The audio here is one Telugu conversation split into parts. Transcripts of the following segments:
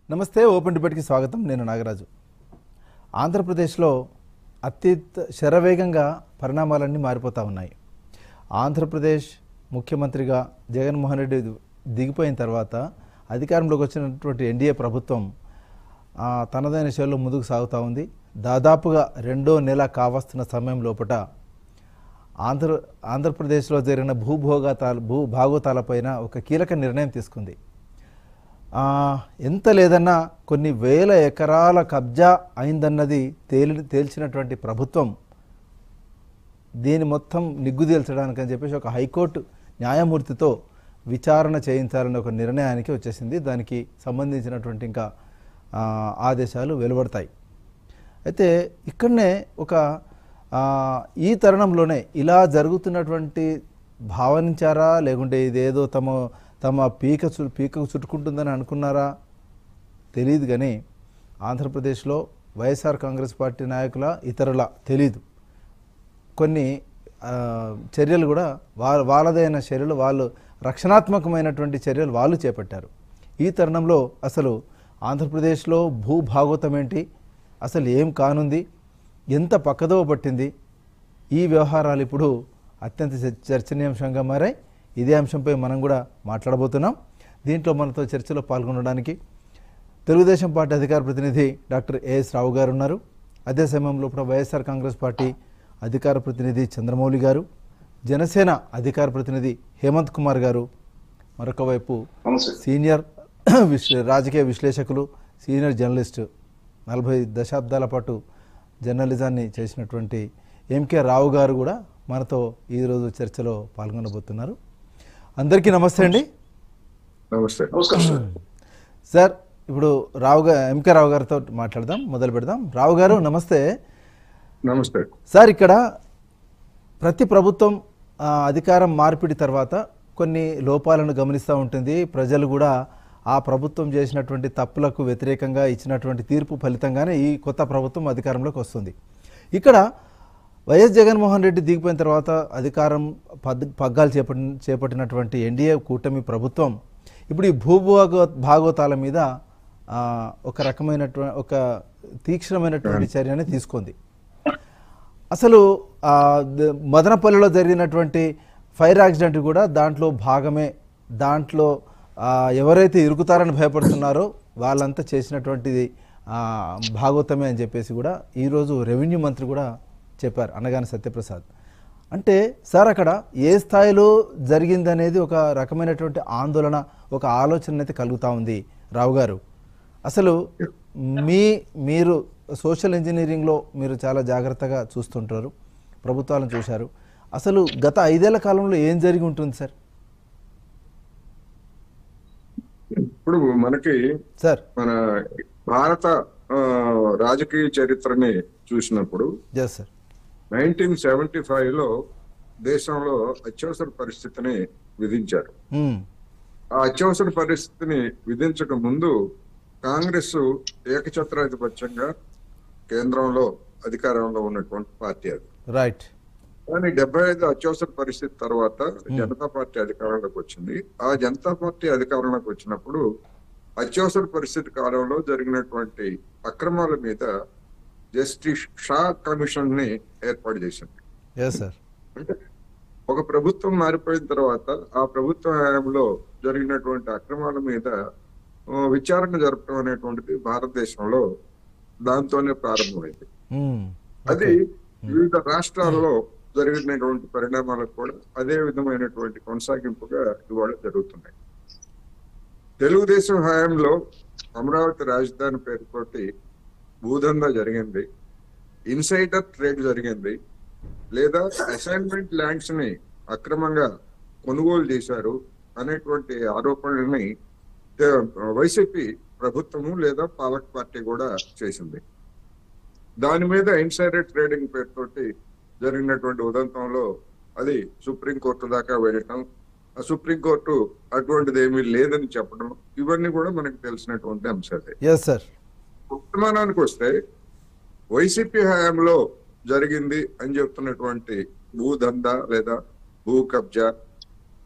నమస్తే ఓపెన్ డిబేట్కి స్వాగతం నేను నాగరాజు ఆంధ్రప్రదేశ్లో అత్యంత శరవేగంగా పరిణామాలన్నీ మారిపోతూ ఉన్నాయి ఆంధ్రప్రదేశ్ ముఖ్యమంత్రిగా జగన్మోహన్ రెడ్డి దిగిపోయిన తర్వాత అధికారంలోకి వచ్చినటువంటి ఎన్డీఏ ప్రభుత్వం ఆ, తనదైన శైలిలో ముందుకు సాగుతూ ఉంది దాదాపుగా రెండో నెల కావస్తున్న సమయం లోపట ఆంధ్ర ఆంధ్రప్రదేశ్లో జరిగిన భూభోగతాల భూ భాగోతాలపైన ఒక కీలక నిర్ణయం తీసుకుంది ఆ, ఎంత లేదన్నా కొన్ని వేల ఎకరాల కబ్జా అయిందన్నది తేలి తేల్చినటువంటి ప్రభుత్వం దీని మొత్తం నిగ్గు తేల్చడానికి అని చెప్పేసి ఒక హైకోర్టు న్యాయమూర్తితో విచారణ చేయించాలని ఒక నిర్ణయానికి వచ్చేసింది దానికి సంబంధించినటువంటి ఇంకా ఆ, ఆదేశాలు వెలువడతాయి అయితే ఇక్కడనే ఒక ఆ, ఈ తరుణంలోనే ఇలా జరుగుతున్నటువంటి భావనించారా లేకుంటే ఇదేదో తమ తమ పీక చు పీకకు చుట్టుకుంటుందని అనుకున్నారా తెలియదు కానీ ఆంధ్రప్రదేశ్లో వైఎస్ఆర్ కాంగ్రెస్ పార్టీ నాయకుల ఇతరుల తెలీదు కొన్ని ఆ, చర్యలు కూడా వాళ్ళ వాళ్ళదైన చర్యలు వాళ్ళు రక్షణాత్మకమైనటువంటి చర్యలు వాళ్ళు చేపట్టారు ఈ తరుణంలో అసలు ఆంధ్రప్రదేశ్లో భూభాగోతం ఏంటి అసలు ఏం కానుంది ఎంత పక్కదోవ పట్టింది ఈ వ్యవహారాలు ఇప్పుడు అత్యంత చ- చర్చనీయాంశంగా మారాయి ఇదే అంశంపై మనం కూడా మాట్లాడబోతున్నాం దీంట్లో మనతో చర్చలో పాల్గొనడానికి తెలుగుదేశం పార్టీ అధికార ప్రతినిధి డాక్టర్ ఏఎస్ రావు గారు ఉన్నారు అదే సమయంలో ఇప్పుడు వైఎస్ఆర్ కాంగ్రెస్ పార్టీ అధికార ప్రతినిధి చంద్రమౌళి గారు జనసేన అధికార ప్రతినిధి హేమంత్ కుమార్ గారు మరొక వైపు నమస్తే సీనియర్ విశ్లే రాజకీయ విశ్లేషకులు సీనియర్ జర్నలిస్టు నలభై దశాబ్దాల పాటు జర్నలిజాన్ని చేసినటువంటి ఎంకే రావు గారు కూడా మనతో ఈరోజు చర్చలో పాల్గొనబోతున్నారు అందరికీ నమస్తే అండి నమస్తే నమస్కారం సార్ సార్ ఇప్పుడు రావు గారు ఎంకే రావు గారితో మాట్లాడదాం మొదలు పెడదాం రావు గారు నమస్తే నమస్తే సార్ ఇక్కడ ప్రతి ప్రభుత్వం ఆ, అధికారం మార్పిడి తర్వాత కొన్ని లోపాలను గమనిస్తూ ఉంటుంది ప్రజలు కూడా ఆ ప్రభుత్వం చేసినటువంటి తప్పులకు వ్యతిరేకంగా ఇచ్చినటువంటి తీర్పు ఫలితంగానే ఈ కొత్త ప్రభుత్వం అధికారంలోకి వస్తుంది ఇక్కడ వైఎస్ జగన్మోహన్ రెడ్డి దిగిపోయిన తర్వాత అధికారం పద్ పగ్గాలు చేపట్టి చేపట్టినటువంటి ఎన్డీఏ కూటమి ప్రభుత్వం ఇప్పుడు ఈ భూభాగో భాగోతాల మీద ఆ, ఒక రకమైనటువంటి ఒక తీక్షణమైనటువంటి చర్యని తీసుకుంది అసలు ఆ, ద- మదనపల్లిలో జరిగినటువంటి ఫైర్ యాక్సిడెంట్ కూడా దాంట్లో భాగమే దాంట్లో ఆ, ఎవరైతే ఇరుకుతారని భయపడుతున్నారో వాళ్ళంతా చేసినటువంటిది ఆ, భాగవతమే అని చెప్పేసి కూడా ఈరోజు రెవెన్యూ మంత్రి కూడా చెప్పారు అనగానే సత్యప్రసాద్ అంటే సార్ అక్కడ ఏ స్థాయిలో జరిగిందనేది ఒక రకమైనటువంటి ఆందోళన ఒక ఆలోచన అయితే కలుగుతూ ఉంది రావు గారు అసలు మీ మీరు సోషల్ ఇంజనీరింగ్లో మీరు చాలా జాగ్రత్తగా చూస్తుంటారు ప్రభుత్వాలను చూశారు అసలు గత ఐదేళ్ల కాలంలో ఏం జరిగి ఉంటుంది సార్ ఇప్పుడు మనకి సార్ మన భారత ఆ, రాజకీయ చరిత్రని చూసినప్పుడు yes sir nineteen seventy five లో దేశంలో అత్యవసర పరిస్థితిని విధించారు మ్మ్. ఆ అత్యవసర పరిస్థితిని విధించక ముందు కాంగ్రెస్ ఏకఛత్రాధిపత్యంగా కేంద్రంలో అధికారంలో ఉన్నటువంటి పార్టీ అది రైట్ కానీ డెబ్బై ఐదు అత్యవసర పరిస్థితి తర్వాత జనతా పార్టీ అధికారంలోకి వచ్చింది ఆ జనతా పార్టీ అధికారంలోకి వచ్చినప్పుడు అత్యవసర పరిస్థితి కాలంలో జరిగినటువంటి అక్రమాల మీద జస్టిస్ షా కమిషన్ ని ఏర్పాటు చేసింది ఎస్ సార్ అంటే ఒక ప్రభుత్వం మారిపోయిన తర్వాత ఆ ప్రభుత్వ హయాంలో జరిగినటువంటి అక్రమాల మీద ఆ, విచారణ జరపడం అనేటువంటిది భారతదేశంలో దాంతోనే ప్రారంభమైంది మ్మ్. అది వివిధ రాష్ట్రాల్లో జరిగినటువంటి పరిణామాలకు కూడా అదే విధమైనటువంటి కొనసాగింపుగా ఇవాళ జరుగుతున్నాయి తెలుగుదేశం హయాంలో అమరావతి రాజధాని పేరుతోటి భూదందా జరిగింది ఇన్సైడర్ ట్రేడ్ జరిగింది లేదా అసైన్మెంట్ ల్యాండ్స్ ని అక్రమంగా కొనుగోలు చేశారు అనేటువంటి ఆరోపణలని తే- వైసీపీ ప్రభుత్వము లేదా పాలక పార్టీ కూడా చేసింది దాని మీద ఇన్సైడర్ ట్రేడింగ్ పేరుతోటి జరిగినటువంటి ఉదంతంలో అది సుప్రీంకోర్టు దాకా వెళ్ళటం ఆ సుప్రీంకోర్టు అటువంటిది ఏమీ లేదని చెప్పడం ఇవన్నీ కూడా మనకు తెలిసినటువంటి అంశాలే ఎస్ సార్ వర్తమానానికి వస్తే వైసీపీ హయాంలో జరిగింది అని చెప్తున్నటువంటి భూదందా లేదా భూ కబ్జా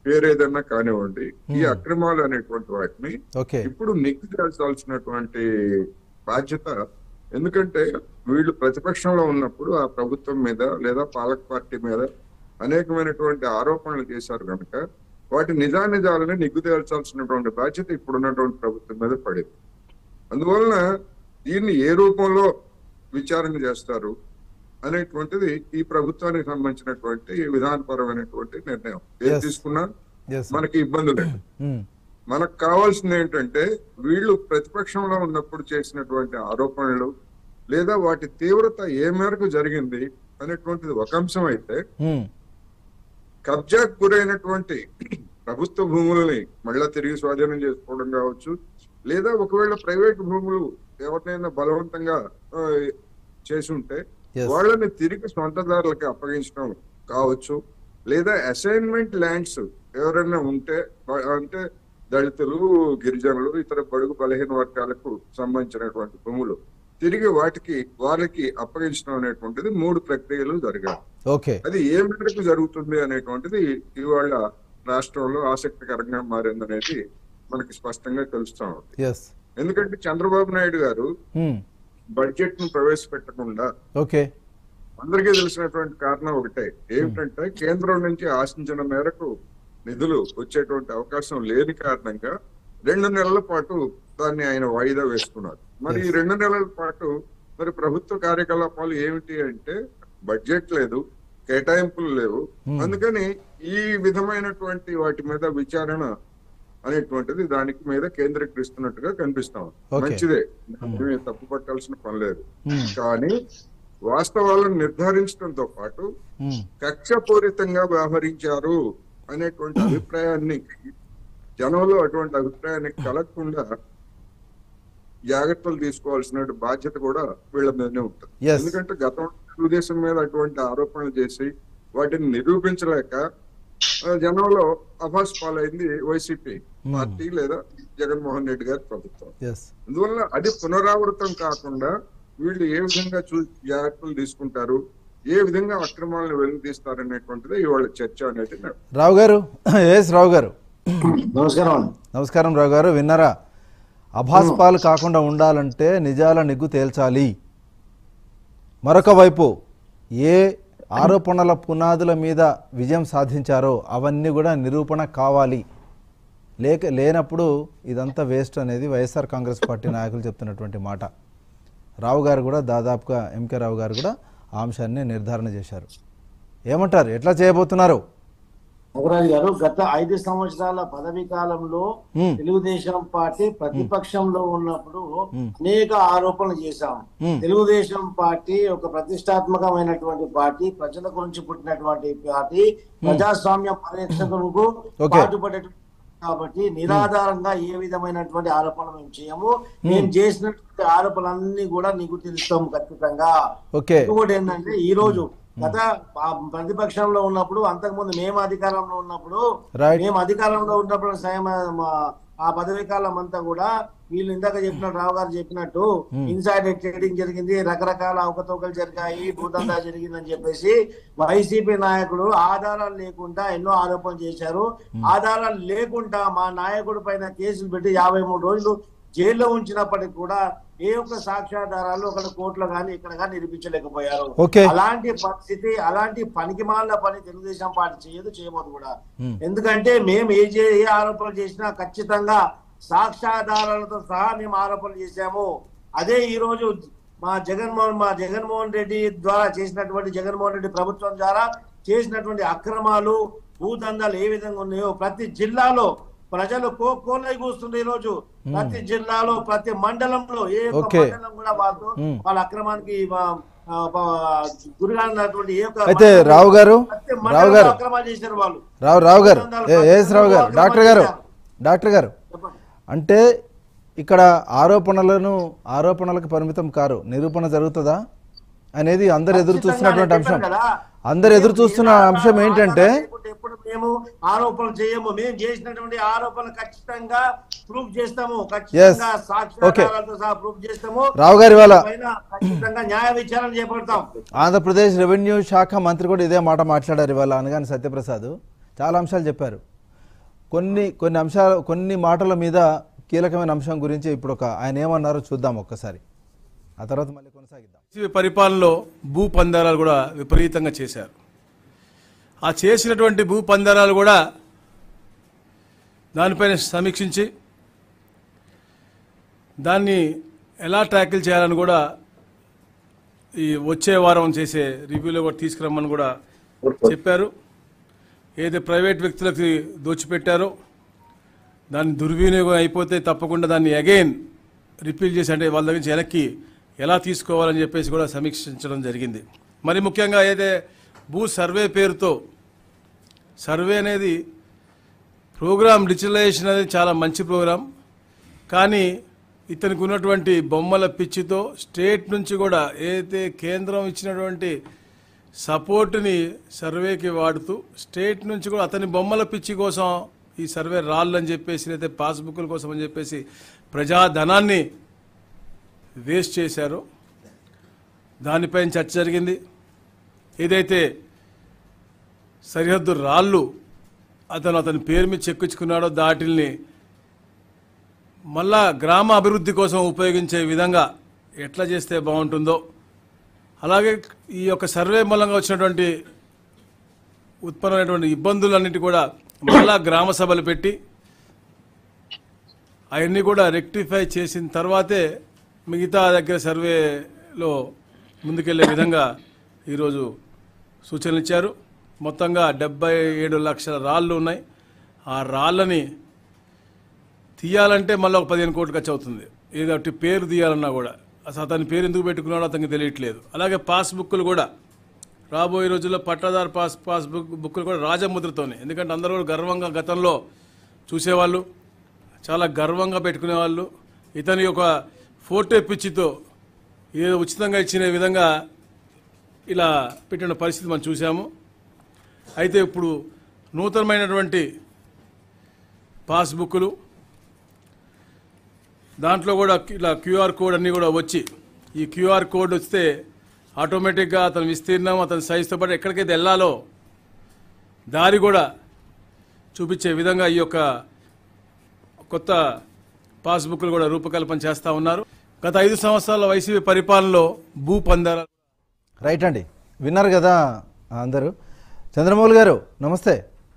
పేరు ఏదన్నా కానివ్వండి ఈ అక్రమాలు అనేటువంటి వాటిని ఓకే ఇప్పుడు నిగ్గు చేయాల్సినటువంటి బాధ్యత ఎందుకంటే వీళ్ళు ప్రతిపక్షంలో ఉన్నప్పుడు ఆ ప్రభుత్వం మీద లేదా పాలక పార్టీ మీద అనేకమైనటువంటి ఆరోపణలు చేశారు కనుక వాటి నిజానిజాలని నిగ్గు తేల్చాల్సినటువంటి బాధ్యత ఇప్పుడున్నటువంటి ప్రభుత్వం మీద పడింది అందువలన దీన్ని ఏ రూపంలో విచారణ చేస్తారు అనేటువంటిది ఈ ప్రభుత్వానికి సంబంధించినటువంటి విధానపరమైనటువంటి నిర్ణయం ఏది Yes. తీసుకున్నా ఎస్ మనకి ఇబ్బంది లేదు మనకు కావాల్సింది ఏంటంటే వీళ్ళు ప్రతిపక్షంలో ఉన్నప్పుడు చేసినటువంటి ఆరోపణలు లేదా వాటి తీవ్రత ఏ మేరకు జరిగింది అనేటువంటిది ఒక అంశం అయితే కబ్జాకు గురైనటువంటి ప్రభుత్వ భూములని మళ్ళా తిరిగి స్వాధీనం చేసుకోవడం కావచ్చు లేదా ఒకవేళ ప్రైవేట్ భూములు ఎవరినైనా బలవంతంగా ఆ, చేసి ఉంటే Yes. వాళ్ళని తిరిగి సొంతదారులకి అప్పగించడం కావచ్చు లేదా అసైన్మెంట్ ల్యాండ్స్ ఎవరైనా ఉంటే వా- అంటే దళితులు గిరిజనులు ఇతర బడుగు బలహీన వర్గాలకు సంబంధించినటువంటి భూములు తిరిగి వాటికి వాళ్ళకి అప్పగించడం అనేటువంటిది మూడు ప్రక్రియలు జరిగాయి ఓకే అది ఏ మేరకు జరుగుతుంది అనేటువంటిది ఇవాళ రాష్ట్రంలో ఆసక్తికరంగా మారిందనేది మనకి స్పష్టంగా తెలుస్తా ఉంది ఎస్ ఎందుకంటే చంద్రబాబు నాయుడు గారు బడ్జెట్ ను ప్రవేశపెట్టకుండా ఓకే అందరికీ తెలిసినటువంటి కారణం ఒకటే ఏమిటంటే కేంద్రం నుంచి ఆశించిన మేరకు నిధులు వచ్చేటువంటి అవకాశం లేని కారణంగా రెండు నెలల పాటు దాన్ని ఆయన వాయిదా వేసుకున్నారు మరి ఈ రెండు నెలల పాటు మరి ప్రభుత్వ కార్యకలాపాలు ఏమిటి అంటే బడ్జెట్ లేదు కేటాయింపులు లేవు అందుకని ఈ విధమైనటువంటి వాటి మీద విచారణ అనేటువంటిది దానికి మీద కేంద్రీకరిస్తున్నట్టుగా కనిపిస్తాం Okay. మంచిదే దాన్ని తప్పు పట్టాల్సిన పని లేదు Hmm. కానీ వాస్తవాలను నిర్ధారించడంతో పాటు కక్షపూరితంగా వ్యవహరించారు అనేటువంటి అభిప్రాయాన్ని జనంలో అటువంటి అభిప్రాయాన్ని కలగకుండా జాగ్రత్తలు తీసుకోవాల్సిన బాధ్యత కూడా వీళ్ళ మీదనే ఉంటుంది Yes. ఎందుకంటే గతం తెలుగుదేశం మీద అటువంటి ఆరోపణలు చేసి వాటిని నిరూపించలేక ఆ, జనంలో అభాస్ పాలైంది వైసీపీ పార్టీ లేదా జగన్మోహన్ రెడ్డి గారి ప్రభుత్వం ఎస్ అందువల్ల అది పునరావృతం కాకుండా వీళ్ళు ఏ విధంగా చూ జాగ్రత్తలు తీసుకుంటారు ఏ విధంగా అక్రమాలను వెలికితీస్తారు అనేటువంటిది ఇవాళ చర్చ అనేది నా- రావు గారు ఎస్ రావు గారు నమస్కారం అండి నమస్కారం రావు గారు విన్నారా అభాస్పాలు కాకుండా ఉండాలంటే నిజాల నిగ్గు తేల్చాలి మరొక వైపు ఏ ఆరోపణల పునాదుల మీద విజయం సాధించారో అవన్నీ కూడా నిరూపణ కావాలి లేక లేనప్పుడు ఇదంతా వేస్ట్ అనేది వైఎస్ఆర్ కాంగ్రెస్ పార్టీ నాయకులు చెప్తున్నటువంటి మాట రావు గారు కూడా దాదాపుగా ఎంకే రావు గారు కూడా ఆ అంశాన్ని నిర్ధారణ చేశారు ఏమంటారు ఎట్లా చేయబోతున్నారు నాగరాజు గారు గత ఐదు సంవత్సరాల పదవి కాలంలో మ్మ్. తెలుగుదేశం పార్టీ ప్రతిపక్షంలో ఉన్నప్పుడు అనేక ఆరోపణలు చేశాం మ్మ్. తెలుగుదేశం పార్టీ ఒక ప్రతిష్టాత్మకమైనటువంటి పార్టీ ప్రజల గురించి పుట్టినటువంటి పార్టీ ప్రజాస్వామ్య పరిరక్షణకు Okay. పాటుపడేటువంటి కాబట్టి నిరాధారంగా ఏ విధమైనటువంటి ఆరోపణలు మేము చేయము మేము చేసినటువంటి ఆరోపణలన్నీ కూడా నీకు తెలుస్తాము ఖచ్చితంగా ఓకే ఇంకొకటి ఏంటంటే ఈ రోజు గత ఆ ప్రతిపక్షంలో ఉన్నప్పుడు అంతకుముందు మేము అధికారంలో ఉన్నప్పుడు Right. మేము అధికారంలో ఉన్నప్పుడు స్వయం మా- ఆ పదవి కాలం అంతా కూడా వీళ్ళు ఇందాక చెప్పినట్టు రావు గారు చెప్పినట్టు ఇన్సైడ్ ట్రేడింగ్ జరిగింది రకరకాల అవకతవకలు జరిగాయి భూదందా జరిగిందని చెప్పేసి వైసీపీ నాయకుడు ఆధారాలు లేకుండా ఎన్నో ఆరోపణలు చేశారు ఆధారాలు లేకుండా మా నాయకుడి పైన కేసులు పెట్టి యాభై మూడు రోజులు జైల్లో ఉంచినప్పటికీ కూడా ఏ ఒక్క సాక్ష్యాధారాలు ఒక కోర్టులో కానీ ఇక్కడ కానీ నిరూపించలేకపోయారు ఓకే. అలాంటి పరిస్థితి అలాంటి పనికి పని తెలుగుదేశం పార్టీ చేయదు చేయబోదు కూడా Hmm. ఎందుకంటే మేము ఏ చే- ఏ ఆరోపణలు చేసినా ఖచ్చితంగా సాక్ష్యాధారాలతో సహా మేము ఆరోపణలు చేశాము అదే ఈ రోజు మా జగన్మోహన్ మా జగన్మోహన్ రెడ్డి ద్వారా చేసినటువంటి జగన్మోహన్ రెడ్డి ప్రభుత్వం ద్వారా చేసినటువంటి అక్రమాలు భూదందాలు ఏ విధంగా ఉన్నాయో ప్రతి జిల్లాలో ప్రజలు కో కోలై కూస్తుంది ఈ రోజు ప్రతి జిల్లాలో ప్రతి మండలంలో ఏ ఒక్క Okay. మండలం కూడా వాళ్ళు Hmm. వాళ్ళ అక్రమానికి ఆ, ఆ, గురిగానటువంటి ఏ ఒక్క అయితే మండలం- రావు గారు ప్రతి రావు మండలంలో గారు అక్రమాలు చేశారు వాళ్ళు రావు రావు గారు భూదందాలు ఏ- ఏఎస్ రావు గారు అక్రమాలు డాక్టర్ గారు చేశారు. డాక్టర్ గారు చెప్పండి అంటే ఇక్కడ ఆరోపణలను ఆరోపణలకు పరిమితం కారు నిరూపణ జరుగుతుందా అనేది అందరు ఎదురు చూస్తున్నటువంటి అంశం ఖచ్చితంగా అందరు ఎదురు చూస్తున్న అంశం ఏంటంటే లేకుంటే ఎప్పుడు మేము ఆరోపణలు చేయము మేము చేసినటువంటి ఆరోపణలు ఖచ్చితంగా ప్రూఫ్ చేస్తాము ఖచ్చితంగా సాక్ష్యాధారాలతో సహా ప్రూఫ్ చేస్తాము రావు గారి వాళ్ళ పైన ఖచ్చితంగా న్యాయ విచారణ చేపడతాం ఆంధ్రప్రదేశ్ రెవెన్యూ శాఖ మంత్రి కూడా ఇదే మాట మాట్లాడారు ఇవాళ అనగాని సత్యప్రసాద్ చాలా అంశాలు చెప్పారు కొన్ని కొన్ని అంశాలు కొన్ని మాటల మీద కీలకమైన అంశం గురించి ఇప్పుడు ఒక ఆయన ఏమన్నారో చూద్దాం ఒక్కసారి ఆ తర్వాత మళ్ళీ కొనసాగిద్దాం వైసీపీ పరిపాలనలో భూ పందారాలు కూడా విపరీతంగా చేశారు ఆ చేసినటువంటి భూ పందారాలు కూడా దానిపైన సమీక్షించి దాన్ని ఎలా ట్యాకిల్ చేయాలని కూడా ఈ వచ్చే వారం చేసే రివ్యూలో కూడా తీసుకురమ్మని కూడా చెప్పారు ఏదైతే ప్రైవేట్ వ్యక్తులకి దోచిపెట్టారో దాన్ని దుర్వినియోగం అయిపోతే తప్పకుండా దాన్ని అగైన్ రిపీల్ చేసి అంటే వాళ్ళ దగ్గర నుంచి వెనక్కి ఎలా తీసుకోవాలని చెప్పేసి కూడా సమీక్షించడం జరిగింది మరి ముఖ్యంగా ఏదైతే భూ సర్వే పేరుతో సర్వే అనేది ప్రోగ్రామ్ డిజిటలైజేషన్ అనేది చాలా మంచి ప్రోగ్రాం కానీ ఇతనికి ఉన్నటువంటి బొమ్మల పిచ్చితో స్టేట్ నుంచి కూడా ఏదైతే కేంద్రం ఇచ్చినటువంటి సపోర్ట్ని సర్వేకి వాడుతూ స్టేట్ నుంచి కూడా అతని బొమ్మల పిచ్చి కోసం ఈ సర్వే రాళ్ళు అని చెప్పేసి లేదా పాస్బుక్ల కోసం అని చెప్పేసి ప్రజాధనాన్ని వేస్ట్ చేశారో దానిపైన చర్చ జరిగింది ఏదైతే సరిహద్దు రాళ్ళు అతను అతని పేరు మీద చెక్కించుకున్నాడో దాటిల్ని మళ్ళా గ్రామ అభివృద్ధి కోసం ఉపయోగించే విధంగా ఎట్లా చేస్తే బాగుంటుందో అలాగే ఈ యొక్క సర్వే మూలంగా వచ్చినటువంటి ఉత్పన్నమైనటువంటి ఇబ్బందులన్నిటి కూడా మళ్ళా గ్రామ సభలు పెట్టి అవన్నీ కూడా రెక్టిఫై చేసిన తర్వాతే మిగతా దగ్గర సర్వేలో ముందుకెళ్లే విధంగా ఈరోజు సూచనలు ఇచ్చారు మొత్తంగా డెబ్బై ఏడు లక్షల రాళ్ళు ఉన్నాయి ఆ రాళ్ళని తీయాలంటే మళ్ళీ ఒక పదిహేను కోట్లు ఖర్చు అవుతుంది ఏదో ఒకటి పేరు తీయాలన్నా కూడా అసలు అతని పేరు ఎందుకు పెట్టుకున్నాడో అతనికి తెలియట్లేదు అలాగే పాస్బుక్లు కూడా రాబోయే రోజుల్లో పట్టాదారు పాస్ పాస్బుక్ బుక్లు కూడా రాజముద్రతోనే ఎందుకంటే అందరూ కూడా గర్వంగా గతంలో చూసేవాళ్ళు చాలా గర్వంగా పెట్టుకునేవాళ్ళు ఇతని యొక్క ఫోటో పిచ్చితో ఏదో ఉచితంగా ఇచ్చిన విధంగా ఇలా పెట్టిన పరిస్థితి మనం చూసాము అయితే ఇప్పుడు నూతనమైనటువంటి పాస్బుక్లు దాంట్లో కూడా ఇలా క్యూఆర్ కోడ్ అన్నీ కూడా వచ్చి ఈ క్యూఆర్ కోడ్ వస్తే ఆటోమేటిక్గా అతని విస్తీర్ణం అతని సైజుతో పాటు ఎక్కడికైతే వెళ్ళాలో దారి కూడా చూపించే విధంగా ఈ యొక్క కొత్త పాస్బుక్లు కూడా రూపకల్పన చేస్తూ ఉన్నారు గత ఐదు సంవత్సరాల వైసీపీ పరిపాలనలో భూ పందారాలు రైట్ అండి విన్నారు కదా అందరూ చంద్రమౌళి గారు నమస్తే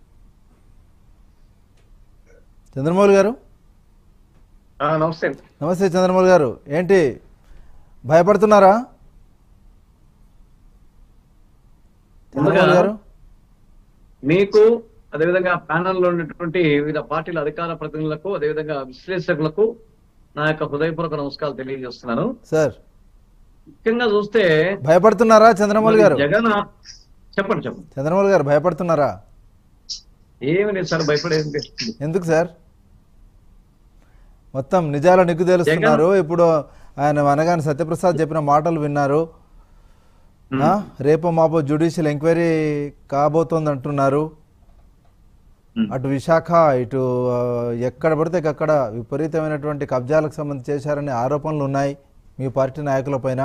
చంద్రమౌళి గారు ఆ, నమస్తే నమస్తే చంద్రమౌళి గారు ఏంటి భయపడుతున్నారా చంద్రమౌళి గారు మీకు అదేవిధంగా ప్యానల్ లో ఉన్నటువంటి వివిధ పార్టీల అధికార ప్రతినిధులకు అదేవిధంగా విశ్లేషకులకు నా యొక్క హృదయపూర్వక నమస్కారాలు తెలియజేస్తున్నాను సార్ ముఖ్యంగా చూస్తే భయపడుతున్నారా చంద్రమౌళి గారు జగన్ ఆ- చెప్పండి చెప్పండి చంద్రమౌళి గారు భయపడుతున్నారా ఏమి లేదు సార్ భయపడేది ఎందుకు సార్ మొత్తం నిజాలు నిగ్గు తెలుస్తున్నారు ఇప్పుడు ఆయన అనగానే సత్యప్రసాద్ చెప్పిన మాటలు విన్నారు ఆ, రేపో మాపో జ్యుడిషియల్ ఎంక్వైరీ కాబోతోంది అంటున్నారు మ్. అటు విశాఖ ఇటు ఆ, ఎక్కడ పడితే అక్కడ విపరీతమైనటువంటి కబ్జాలకు సంబంధించి చేశారనే ఆరోపణలు ఉన్నాయి మీ పార్టీ నాయకుల పైన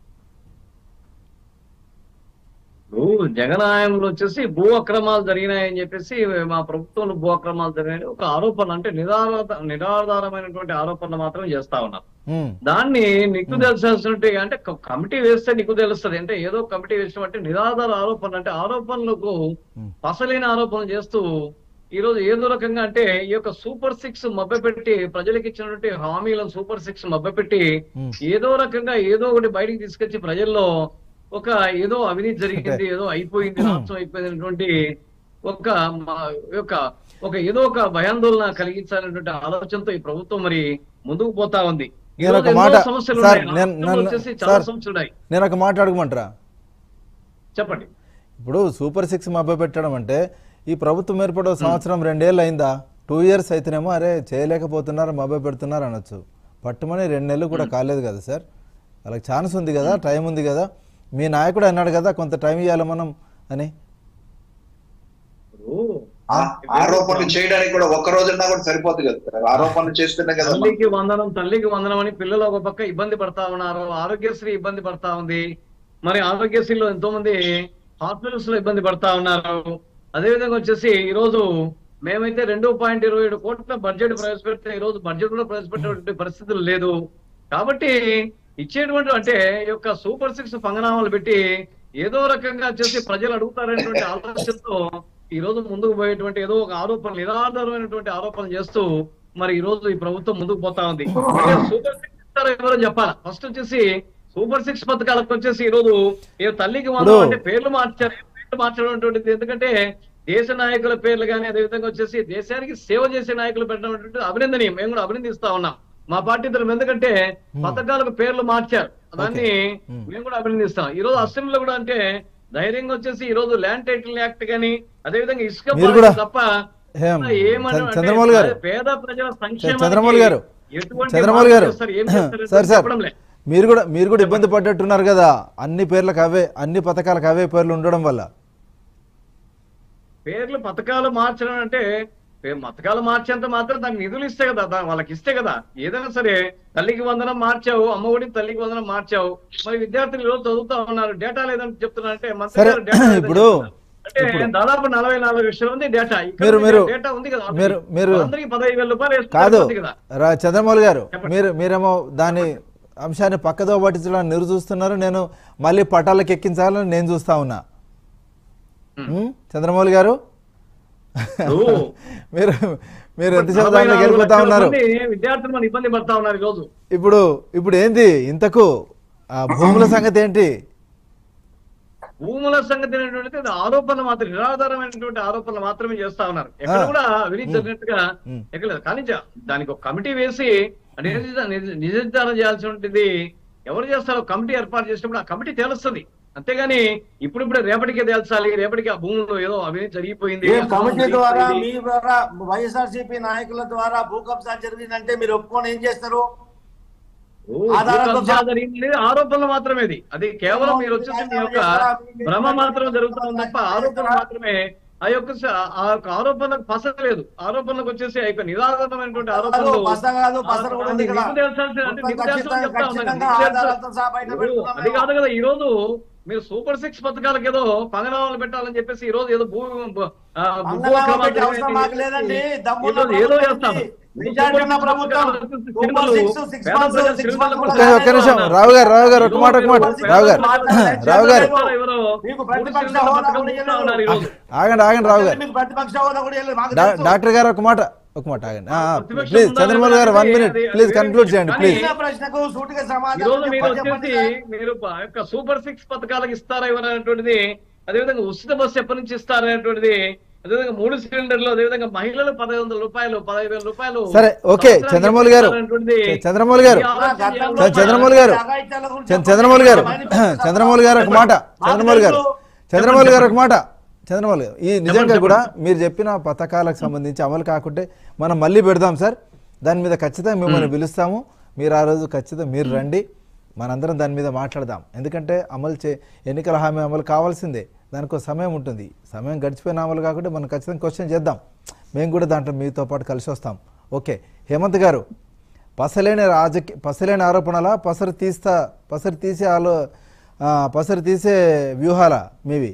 ఇప్పుడు జగన్ హయాంలో వచ్చేసి భూ అక్రమాలు జరిగినాయని చెప్పేసి మా ప్రభుత్వంలో భూ అక్రమాలు జరిగినాయని ఒక ఆరోపణ అంటే నిరాధార నిరాధారమైనటువంటి ఆరోపణలు మాత్రం చేస్తా ఉన్నారు ఉమ్, దాన్ని నిక్కు తెలిసాల్సినట్టు అంటే క- కమిటీ వేస్తే నీకు తెలుస్తుంది అంటే ఏదో కమిటీ వేసిన అంటే నిరాధార ఆరోపణ అంటే ఆరోపణలకు పసలేని ఆరోపణలు చేస్తూ ఈ రోజు ఏదో రకంగా అంటే ఈ యొక్క సూపర్ సిక్స్ మభ్యపెట్టి ప్రజలకు ఇచ్చినటువంటి హామీలను సూపర్ సిక్స్ మభ్యపెట్టి ఉమ్. ఏదో రకంగా ఏదో ఒకటి బయటికి తీసుకొచ్చి ప్రజల్లో ఒక ఏదో అవినీతి జరిగింది ఏదో అయిపోయింది నాశనం అయిపోయింది అనేటువంటి ఒక మా యొక్క ఒక ఏదో ఒక భయాందోళన కలిగించాలనేటువంటి ఆలోచనతో ఈ ప్రభుత్వం మరి ముందుకు పోతా ఉంది ఈ నేను రోజు ఒక ఎన్నో మాట- సమస్యలు సార్, ఉన్నాయి. నేను- రాష్ట్రంలో నన్ను- వచ్చేసి చాలా సార్. సమస్యలు ఉన్నాయి నేను ఒక మాట అడగమంటారా చెప్పండి ఇప్పుడు సూపర్ సిక్స్ మభ్య పెట్టడం అంటే ఈ ప్రభుత్వం ఏర్పడే సంవత్సరం రెండేళ్ళు అయిందా టూ ఇయర్స్ అయితేనేమో అరే చేయలేకపోతున్నారు మభ్య పెడుతున్నారు అనొచ్చు పట్టుమని రెండు నెలలు కూడా కాలేదు కదా సార్ వాళ్ళకి ఛాన్స్ ఉంది కదా టైం ఉంది కదా మీ నాయకుడు అన్నాడు కదా కొంత టైం ఇవ్వాలి మనం అని ఇప్పుడు ఆ- ఆరోపణలు చేయడానికి కూడా ఒక్క రోజున్నా కూడా సరిపోతుంది కదా సార్ ఆరోపణలు చేస్తేనే కదా మనం- తల్లికి వందనం తల్లికి వందనం అని పిల్లలు ఒక పక్క ఇబ్బంది పడతా ఉన్నారు ఆరోగ్యశ్రీ ఇబ్బంది పడతా ఉంది మరి ఆరోగ్యశ్రీలో ఎంతో మంది హాస్పిటల్స్ లో ఇబ్బంది పడతా ఉన్నారు అదే విధంగా వచ్చేసి ఈ రోజు మేమైతే రెండు పాయింట్ ఇరవై ఏడు కోట్ల బడ్జెట్ ప్రవేశపెడితే ఈ రోజు బడ్జెట్ కూడా ప్రవేశపెట్టే పరిస్థితులు లేదు కాబట్టి ఇచ్చేటువంటి అంటే ఈ యొక్క సూపర్ సిక్స్ పంగనామాలు పెట్టి ఏదో రకంగా చేసి ప్రజలు అడుగుతారనేటువంటి ఆలోచనతో ఈ రోజు ముందుకు పోయేటువంటి ఏదో ఒక ఆరోపణ నిరాధారమైనటువంటి ఆరోపణలు చేస్తూ మరి ఈ రోజు ఈ ప్రభుత్వం ముందుకు పోతా ఉంది అంటే సూపర్ సిక్స్ ఇస్తారో ఎవరో చెప్పాలి ఫస్ట్ వచ్చేసి సూపర్ సిక్స్ పథకాలకు వచ్చేసి ఈ రోజు ఏ తల్లికి వందనం ఇప్పుడు- అంటే పేర్లు మార్చారు ఏ పేర్లు మార్చడం అటువంటిది ఎందుకంటే దేశ నాయకుల పేర్లు కానీ అదేవిధంగా వచ్చేసి దేశానికి సేవ చేసే నాయకులు పెట్టడం అటువంటిది అభినందనీయం మేము కూడా అభినందిస్తా ఉన్నాం మా పార్టీ తరఫున ఎందుకంటే పథకాలకు పేర్లు మార్చారు దాన్ని Hmm. మేము కూడా అభినందిస్తాం ఈ రోజు అసెంబ్లీలో కూడా అంటే ధైర్యంగా వచ్చేసి ఈ రోజు ల్యాండ్ టైటిల్ యాక్ట్ గానీ అదేవిధంగా ఇసుక మీరు పాలసీ కూడా తప్ప ఏం, ఏమని చంద్ర- అంటే చంద్రమౌళి గారు. పేద ప్రజల సంక్షేమానికి చంద్రమౌళి గారు ఎటువంటి చంద్రమౌళి గారు మార్పులు చేస్తారు, ఏం చేస్తారు సార్ సార్ చెప్పడం లే. మీరు కూడా మీరు కూడా ఇబ్బంది పడ్డట్టున్నారు కదా అన్ని పేర్లకు అవే అన్ని పథకాలకు అవే పేర్లు ఉండడం వల్ల పేర్లు పథకాలు మార్చడం అంటే పే- పథకాలు మార్చేంత మాత్రం దానికి నిధులు ఇస్తే కదా దా- వాళ్ళకి ఇస్తే కదా ఏదైనా సరే తల్లికి వందనం మార్చావు అమ్మఒడి తల్లికి వందనం మార్చావు మరి విద్యార్థులు ఈరోజు చదువుతా ఉన్నారు డేటా లేదని చెప్తున్నారు అంటే మంత్రి సరే, గారు డేటా లేదని ఇప్పుడు- చెప్తున్నారు. అంటే దాదాపు నలభై నాలుగు లక్షల ఉంది డేటా ఇక్కడ మీరు- ఉంది, మీరు- డేటా ఉంది కదా మీరు- మీరు- అందరికి పదహైదు వేల రూపాయలు వేస్తున్నారు కాదు ఉంది కదా రా చంద్రమౌళి గారు చెప్పండి. మీరు మీరేమో దాని అంశాన్ని పక్కదో పట్టించడానికి మీరు చూస్తున్నారు నేను మళ్ళీ పటాలకు ఎక్కించాలని నేను చూస్తా ఉన్నా ఉం? చంద్రమౌళి గారు ఓ. మీరు మీరు ఎంతసేపు నలభై దాంట్లోకి నాలుగు వెళ్ళిపోతా లక్షల ఉన్నారు మంది విద్యార్థులు మన ఇబ్బంది పడతా ఉన్నారు ఈ రోజు ఇప్పుడు ఇప్పుడు ఏంది ఇంతకు ఆ భూముల సంగతి ఏంటి భూముల సంగతి అనేటువంటిది అది ఆరోపణలు మాత్రం నిరాధారమైనటువంటి ఆరోపణలు మాత్రమే చేస్తా ఉన్నారు ఎక్కడ ఆ. కూడా అవినీతి జరిగినట్టుగా ఉమ్. ఎక్కడ లేదు కానీ జ- దానికి ఒక కమిటీ వేసి నిజ- నిజ- నిజాధారణ చేయాల్సినటువంటిది ఎవరు చేస్తారో కమిటీ ఏర్పాటు చేసినప్పుడు ఆ కమిటీ తెలుస్తుంది అంతేగాని ఇప్పుడు ఇప్పుడు రేపటికే తేల్చాలి రేపటికి ఆ భూముల్లో ఏదో అవినీతి జరిగిపోయింది ఏ కమిటీ ద్వారా జరిగిపోయింది. మీ ద్వారా వైఎస్ఆర్సీపీ నాయకుల ద్వారా భూ కబ్జా జరిగిందంటే మీరు ఒప్పుకొని ఏం చేస్తారు ఓ, ఆధారాలతో భూ కబ్జా జరిగింది అనేది ఆరోపణలు మాత్రమే అది అది కేవలం మీరు వచ్చేసి మీ యొక్క భ్రమ మాత్రం జరుగుతా ఉంది తప్ప ఆరోపణలు మాత్రమే ఆ యొక్క స- ఆ యొక్క ఆరోపణలకు పసలేదు ఆరోపణలకు వచ్చేసి ఆ యొక్క నిరాధారమైనటువంటి ఆరోపణలు పస కాదు పసరు కూడా ఉంది ఇక్కడ. నీకు తెలుసాల్సిన- అంటే నీకు మొత్తం తెలుసా అని చెప్తా ఉన్నాను. ఖచ్చితంగా నీకు తెలుసా? ఆధారాలతో సహా బయట ఇప్పుడు పెడుతున్నాం అది మేము. కాదు కదా ఈ రోజు మీరు సూపర్ సిక్స్ పథకాలకు ఏదో పంగనామాలు పెట్టాలని చెప్పేసి ఈ రోజు ఏదో భూ ఆ, భూ పంగనామా అక్రమాలు పెట్టే అవసరం మాకు జరిగాయని లేదండి. చెప్పేసి దమ్మున్న ఈ రోజు ఏదో ప్రభుత్వం చేస్తాం ఇది. నిజాయితీ ఉన్న ప్రభుత్వం. సూపర్ సిక్స్, సిక్స్ పేద మంత్స్, ప్రజలు సిక్స్ తిరుగుబాటు మంత్స్ ఒక్క ఒక్క నిమిషం రావు గారు రావు గారు ఒక మాట ఒక మాట రావు గారు రావు గారు మీకు ప్రతిపక్ష హోదా కూడా ఇవ్వలేదు. ఆగండి ఆగండి రావు గారు మీకు ప్రతిపక్ష హోదా కూడా ఇవ్వలేదు. మాకు డా- తెలుసు. డాక్టర్ గారు ఒక మాట ఒక మాట ఆగండి ఆ, ఆ, ప్రతిపక్షం ప్లీజ్ ఉందా చంద్రమౌళి గారు వన్ లేదా మినిట్ అది- ప్లీజ్ అది కన్క్లూడ్ చేయండి కానీ- ప్లీజ్ అడిగిన ప్రశ్నకు సూటిగా ఈ సమాధానం రోజు మీరు చెప్పండి, వచ్చేసి చెప్పండి. మీరు ప- యొక్క సూపర్ సిక్స్ పథకాలకు ఇస్తారా ఇవ్వనటువంటిది అదేవిధంగా ఉచిత బస్సు ఎప్పటి నుంచి ఇస్తారనేటువంటిది అదేవిధంగా మూడు సిలిండర్లు అదేవిధంగా మహిళలు పదహైదు వందల రూపాయలు పదహైదు వేల రూపాయలు సరే, ఓకే, సంవత్సరానికి చంద్రమౌళి గారు. ఇస్తారనేటువంటిది చంద్రమౌళి గారు. ఈ ఆలోచన చేయాలి. చ- చంద్రమౌళి గారు. అఘాయిత్యాల గురించి చంద్ర- చంద్రమౌళి గారు చెప్పండి. చంద్రమౌళి గారు ఒక మాట చంద్రమౌళి గారు చంద్రమౌళి గారు ఒక మాట చంద్రమౌళి గారు ఈ నిజంగా కూడా మీరు చెప్పిన పథకాలకు సంబంధించి అమలు కాకుంటే మనం మళ్ళీ పెడదాం సార్ దాని మీద ఖచ్చితంగా మిమ్మల్ని పిలుస్తాము మీరు ఆ రోజు ఖచ్చితంగా మీరు రండి మనందరం దాని మీద మాట్లాడదాం ఎందుకంటే అమలు చే ఎన్నికల హామీ అమలు కావాల్సిందే దానికి ఒక సమయం ఉంటుంది సమయం గడిచిపోయిన అమలు కాకుంటే మనం ఖచ్చితంగా క్వశ్చన్ చేద్దాం మేము కూడా దాంట్లో మీతో పాటు కలిసి వస్తాం ఓకే హేమంత్ గారు పసలేని రాజకీయ పసలేని ఆరోపణల పసరు తీస్తా పసరు తీసే ఆలో ఆ, పసరు తీసే వ్యూహాల మీవి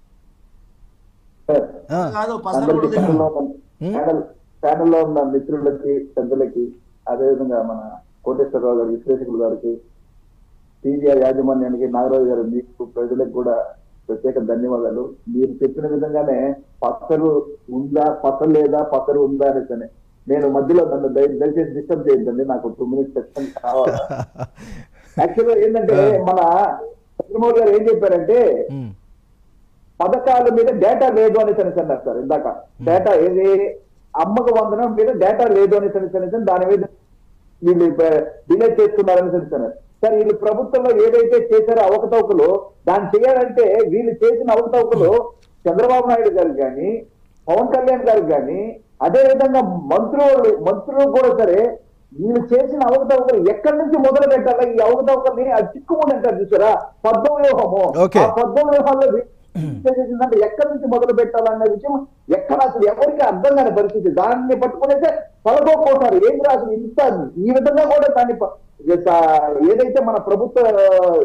ఆ, కాదు పసరు అందరికీ కూడా ఛానల్లో ఉం? ఛానల్ ఛానల్లో ఉన్న మిత్రులకి పెద్దలకి అదేవిధంగా మన కోటేశ్వరరావు గారి విశ్లేషకులు గారికి టీవీఆర్ యాజమాన్యానికి నాగరాజు గారు మీకు ప్రజలకు కూడా ప్రత్యేక ధన్యవాదాలు మీరు చెప్పిన విధంగానే పసరు ఉందా పసరు లేదా పసరు ఉందా అనేసి నేను మధ్యలో నన్ను దయ- దయచేసి డిస్టర్బ్ చేయొద్దండి నాకు టూ మినిట్స్ ఖచ్చితంగా కావాలి యాక్చువల్గా ఏంటంటే మన చంద్రమౌళి గారు ఏం చెప్పారంటే ఉమ్, పథకాల మీద డేటా లేదు అనేసి అనేసి అన్నారు సార్ ఇందాక డేటా ఏది అమ్మక వందనం మీద డేటా లేదు అనేసి అనేసి అనేసి దాని మీద వీళ్ళు డిలే చేస్తున్నారని తెలుస్తున్నారు సార్ వీళ్ళు ప్రభుత్వంలో ఏదైతే చేశారో అవకతవకలు దాన్ని చేయాలంటే వీళ్ళు చేసిన అవకతవకలు చంద్రబాబు నాయుడు గారు కానీ పవన్ కళ్యాణ్ గారు కానీ అదే విధంగా మంత్రులు మంత్రులు కూడా సరే వీళ్ళు చేసిన అవకతవకలు ఎక్కడి నుంచి మొదలు పెట్టాలా ఈ అవకతవకల్ని అది చిక్కుముండి అంటారు చూసారా పద్మ వ్యూహము Okay. ఆ పద్మ వ్యూహాల్లో చేసిందంటే ఎక్కడి నుంచి మొదలు పెట్టాలన్న విషయం ఎక్కడ అసలు ఎవరికి అర్థం కాని పరిస్థితి దాన్ని పట్టుకునేస్తే పలకోపోతారు ఏం రాదు ఇంత ఈ విధంగా కూడా దాన్ని ప- స- ఏదైతే మన ప్రభుత్వ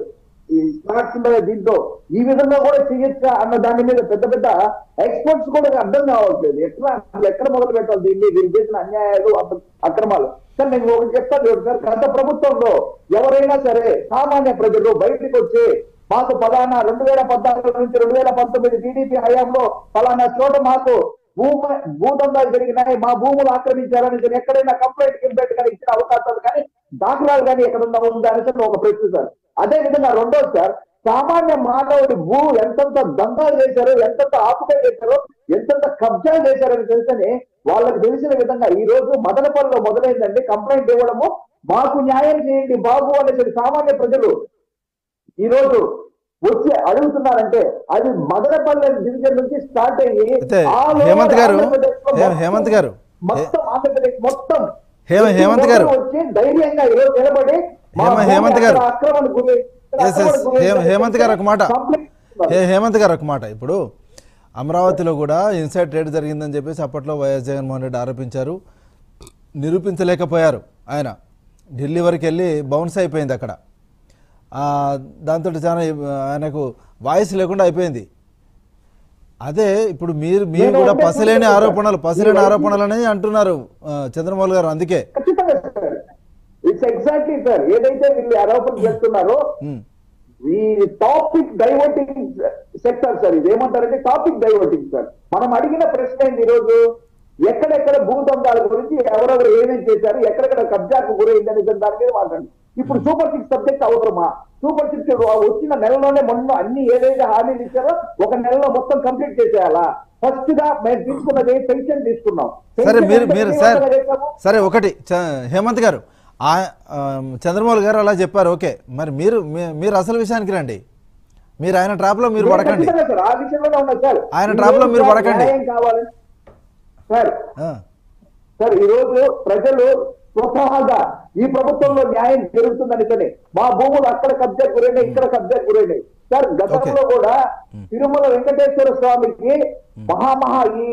ఈ స్టార్ట్స్ ఉన్నాయి దీంతో ఈ విధంగా కూడా చేయొచ్చా అన్న దాని మీద పెద్ద పెద్ద ఎక్స్పర్ట్స్ కూడా అర్థం కావట్లేదు ఎట్లా అసలు ఎక్కడ మొదలు పెట్టాలి దీన్ని వీరు చేసిన అన్యాయాలు అబ- అక్రమాలు సార్ నేను ఒకటి చెప్తాను చూడండి సార్ గత ప్రభుత్వంలో ఎవరైనా సరే సామాన్య ప్రజలు బయటికి వచ్చి మాకు ఫలానా రెండు వేల పద్నాలుగు నుంచి రెండు వేల పంతొమ్మిది టీడీపీ హయాంలో ఫలానా చోట మాకు భూమి భూదందాలు జరిగినాయి మా భూములు ఆక్రమించారని చెప్పి ఎక్కడైనా కంప్లైంట్ కంప్లైంట్ కానీ ఇచ్చిన అవకాశాలు కానీ దాఖలాలు కానీ ఎక్కడ ఉందా ఉందా అని చెప్పి ఒక ప్రశ్న సార్ అదే విధంగా రెండోది సార్ సామాన్య మానవుడి భూ ఎంతెంత దందాలు చేశారో ఎంతెంత ఆకుపై చేశారో ఎంతెంత కబ్జా చేశారని తెలుసని వాళ్ళకి తెలిసిన విధంగా ఈ రోజు మదనపల్లిలో మొదలైందండి కంప్లైంట్ ఇవ్వడము మాకు న్యాయం చేయండి బాబు అనేసి సామాన్య ప్రజలు ఈ రోజు వచ్చి అడుగుతున్నారంటే అది మదనపల్లి డివిజన్ నుంచి స్టార్ట్ అయ్యి అయితే all over హేమంత్ గారు, ఆంధ్రప్రదేశ్లో హే- మొత్తం- హేమంత్ గారు, మొత్తం ఆంధ్రప్రదేశ్ మొత్తం హేమ- హేమంత్ గారు. వచ్చి ధైర్యంగా ఈరోజు నిలబడి మా హేమ- భూమి హేమంత్ గారు. అక్కడ ఆక్రమణకు గురై- ఎస్ ఎస్ ఆక్రమణకు గురై- హే- హేమంత్ గారు ఒక మాట కంప్లైంట్ హే హేమంత్ గారు ఒక మాట ఇప్పుడు అమరావతిలో కూడా ఇన్సైడ్ ట్రేడ్ జరిగిందని చెప్పేసి అప్పట్లో వైఎస్ జగన్మోహన్ రెడ్డి ఆరోపించారు నిరూపించలేకపోయారు ఆయన ఢిల్లీ వరకు వెళ్ళి బౌన్స్ అయిపోయింది అక్కడ దాంతో చాలా ఆయనకు వాయిస్ లేకుండా అయిపోయింది అదే ఇప్పుడు మీరు మీరు నేను కూడా ఒకటే పసలేని చెప్తాను ఆరోపణలు సార్. పసలేని ఈ ఆరోపణలు అనేది అంటున్నారు ఆ, చంద్రమౌళి గారు అందుకే ఖచ్చితంగా సార్ ఇట్స్ ఎగ్జాక్ట్లీ సార్ ఏదైతే వీళ్ళు ఆరోపణ చేస్తున్నారో ఉమ్, ఈ టాపిక్ డైవర్టింగ్ సెక్టర్ సార్ ఇది ఏమంటారంటే టాపిక్ డైవర్టింగ్ సార్ మనం అడిగిన ప్రశ్న ఏంటి ఈరోజు ఎక్కడెక్కడ భూదందాల గురించి ఎవరెవరు ఏమేమి చేశారు ఎక్కడెక్కడ కబ్జాకు గురైంది అనే దాని మీద మాట్లాడండి ఇప్పుడు సూపర్ సిక్స్ సబ్జెక్ట్ అవసరమా సూపర్ సిక్స్ వచ్చిన నెలలోనే మొన్న అన్ని ఏదైతే హామీలు ఇచ్చారో ఒక నెలలో మొత్తం కంప్లీట్ చేసేయాలా ఫస్ట్ గా మేము తీసుకున్నది పెన్షన్ తీసుకున్నాం సరే పెన్షన్ మీరు ఎంత మీరు తీవ్రంగా సార్ చేశాము? సరే ఒకటి చ- హేమంత్ గారు ఆ- ఆ, చంద్రమౌళి గారు అలా చెప్పారు ఓకే మరి మీరు మీ- మీరు అసలు విషయానికి రండి మీరు ఆయన ట్రాప్లో మీరు పడకండి ఖచ్చితంగా సార్ ఆ విషయంలోనే ఉన్నా సార్ ఆయన ఈ ట్రాప్ లో రోజు మీరు సార్ పడకండి. న్యాయం కావాలని సార్ ఆ, సార్ ఈ రోజు ప్రజలు స్వతహాగా ఈ ప్రభుత్వంలో న్యాయం జరుగుతుందని సరే మా భూములు అక్కడ కబ్జా గురైనాయి ఇక్కడ కబ్జా గురైనాయి సార్ గతంలో కూడా తిరుమల వెంకటేశ్వర స్వామికి మహామహా ఈ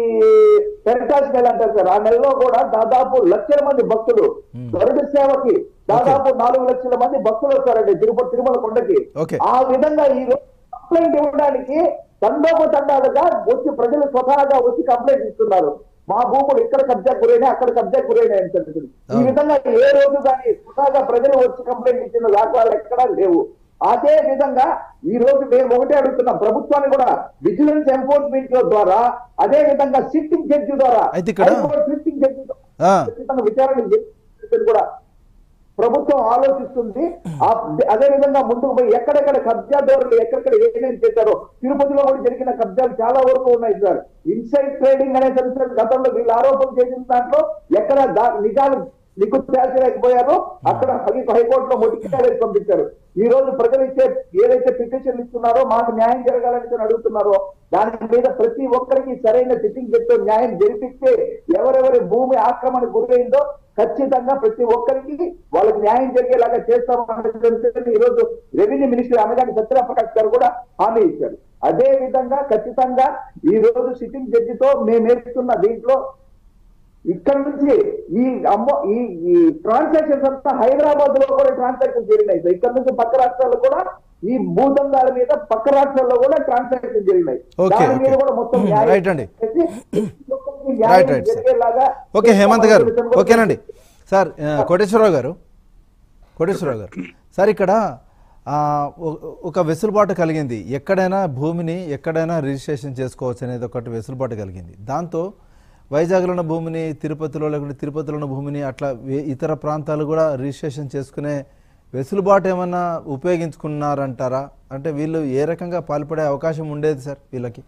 పెరటాస్ నెల అంటారు సార్ ఆ నెలలో కూడా దాదాపు లక్షల మంది భక్తులు గరుడ సేవకి దాదాపు నాలుగు లక్షల మంది భక్తులు వస్తారండి తిరుపతి తిరుమల కొండకి ఓకే. ఆ విధంగా ఈ రోజు కంప్లైంట్ ఇవ్వడానికి తండోపతండాలుగా వచ్చి ప్రజలు స్వతహాగా వచ్చి కంప్లైంట్ ఇస్తున్నారు మా భూములు ఇక్కడ కబ్జా గురైనాయి అక్కడ కబ్జా గురైనాయి అని తెలుస్తుంది ఈ అవును. విధంగా ఏ రోజు కానీ స్వతహాగా ప్రజలు వచ్చి కంప్లైంట్ ఇచ్చిన దాఖలాలు ఎక్కడా లేవు అదే విధంగా ఈ రోజు మేము ఒకటే అడుగుతున్నాం ప్రభుత్వాన్ని కూడా విజిలెన్స్ ఎన్ఫోర్స్మెంట్ ద్వారా అదే విధంగా సిట్టింగ్ జడ్జి ద్వారా అయితే ఇక్కడ- సిట్టింగ్ జడ్జి ఆ. ఖచ్చితంగా విచారణ చేసి కూడా ప్రభుత్వం ఆలోచిస్తుంది ఆ- అదే విధంగా ముందుకు పోయి ఎక్కడెక్కడ కబ్జాదారులు ఎక్కడెక్కడ ఏమేమి చేశారో తిరుపతిలో కూడా జరిగిన కబ్జాలు చాలా వరకు ఉన్నాయి సార్ ఇన్సైడ్ ట్రేడింగ్ అనే తెలిసిన గతంలో వీళ్ళు ఆరోపణ చేసిన దాంట్లో ఎక్కడ దా- నిజాలు నీకు తేల్చలేకపోయారో అక్కడ హై- హైకోర్టులో మొట్టికాయ వేసి పంపించారు ఈ రోజు ప్రజలు ఇచ్చే ఏదైతే పిటిషన్లు ఇస్తున్నారో మాకు న్యాయం జరగాలని చెప్పి అడుగుతున్నారో దాని మీద ప్రతి ఒక్కరికి సరైన సిట్టింగ్ జడ్జి న్యాయం జరిపిస్తే ఎవరెవరి భూమి ఆక్రమణ గురైందో ఖచ్చితంగా ప్రతి ఒక్కరికి వాళ్ళకి న్యాయం జరిగేలాగా చేస్తామని ఈ రోజు రెవెన్యూ మినిస్టర్ అన్నగారి సత్యప్రకాష్ గారు కూడా హామీ ఇచ్చారు అదే విధంగా ఖచ్చితంగా ఈ రోజు సిట్టింగ్ జడ్జితో మేము నేర్చుకున్న దీంట్లో ఇక్కడ నుంచి ఈ అమ్మ ఈ ఈ ట్రాన్సాక్షన్స్ అంతా హైదరాబాద్ లో కూడా ట్రాన్సాక్షన్ జరిగినాయి సార్. ఇక్కడ నుంచి పక్క రాష్ట్రాల్లో కూడా ఈ భూదందాల మీద పక్క రాష్ట్రాల్లో కూడా ట్రాన్సాక్షన్ జరిగినాయి ఓకే, దాని మీద ఓకే. కూడా మొత్తం Hmm, న్యాయం రైట్ అండి. చేసి ప్రతి ఒక్కరికి న్యాయం రైట్, రైట్, సార్. జరిగేలాగా ఓకే హేమంత్ గారు చేస్తామని చెప్పి ఓకేనండి సార్ ఆ, కోటేశ్వరరావు గారు కోటేశ్వరరావు గారు సార్ ఇక్కడ ఆ, ఒ- ఒక వెసులుబాటు కలిగింది ఎక్కడైనా భూమిని ఎక్కడైనా రిజిస్ట్రేషన్ చేసుకోవచ్చు అనేది ఒకటి వెసులుబాటు కలిగింది దాంతో వైజాగ్లో ఉన్న భూమిని తిరుపతిలో లేకుంటే తిరుపతిలో ఉన్న భూమిని అట్లా వే- ఇతర ప్రాంతాలు కూడా రిజిస్ట్రేషన్ చేసుకునే వెసులుబాటు ఏమన్నా ఉపయోగించుకున్నారంటారా అంటే వీళ్ళు ఏ రకంగా పాల్పడే అవకాశం ఉండేది సార్ వీళ్ళకి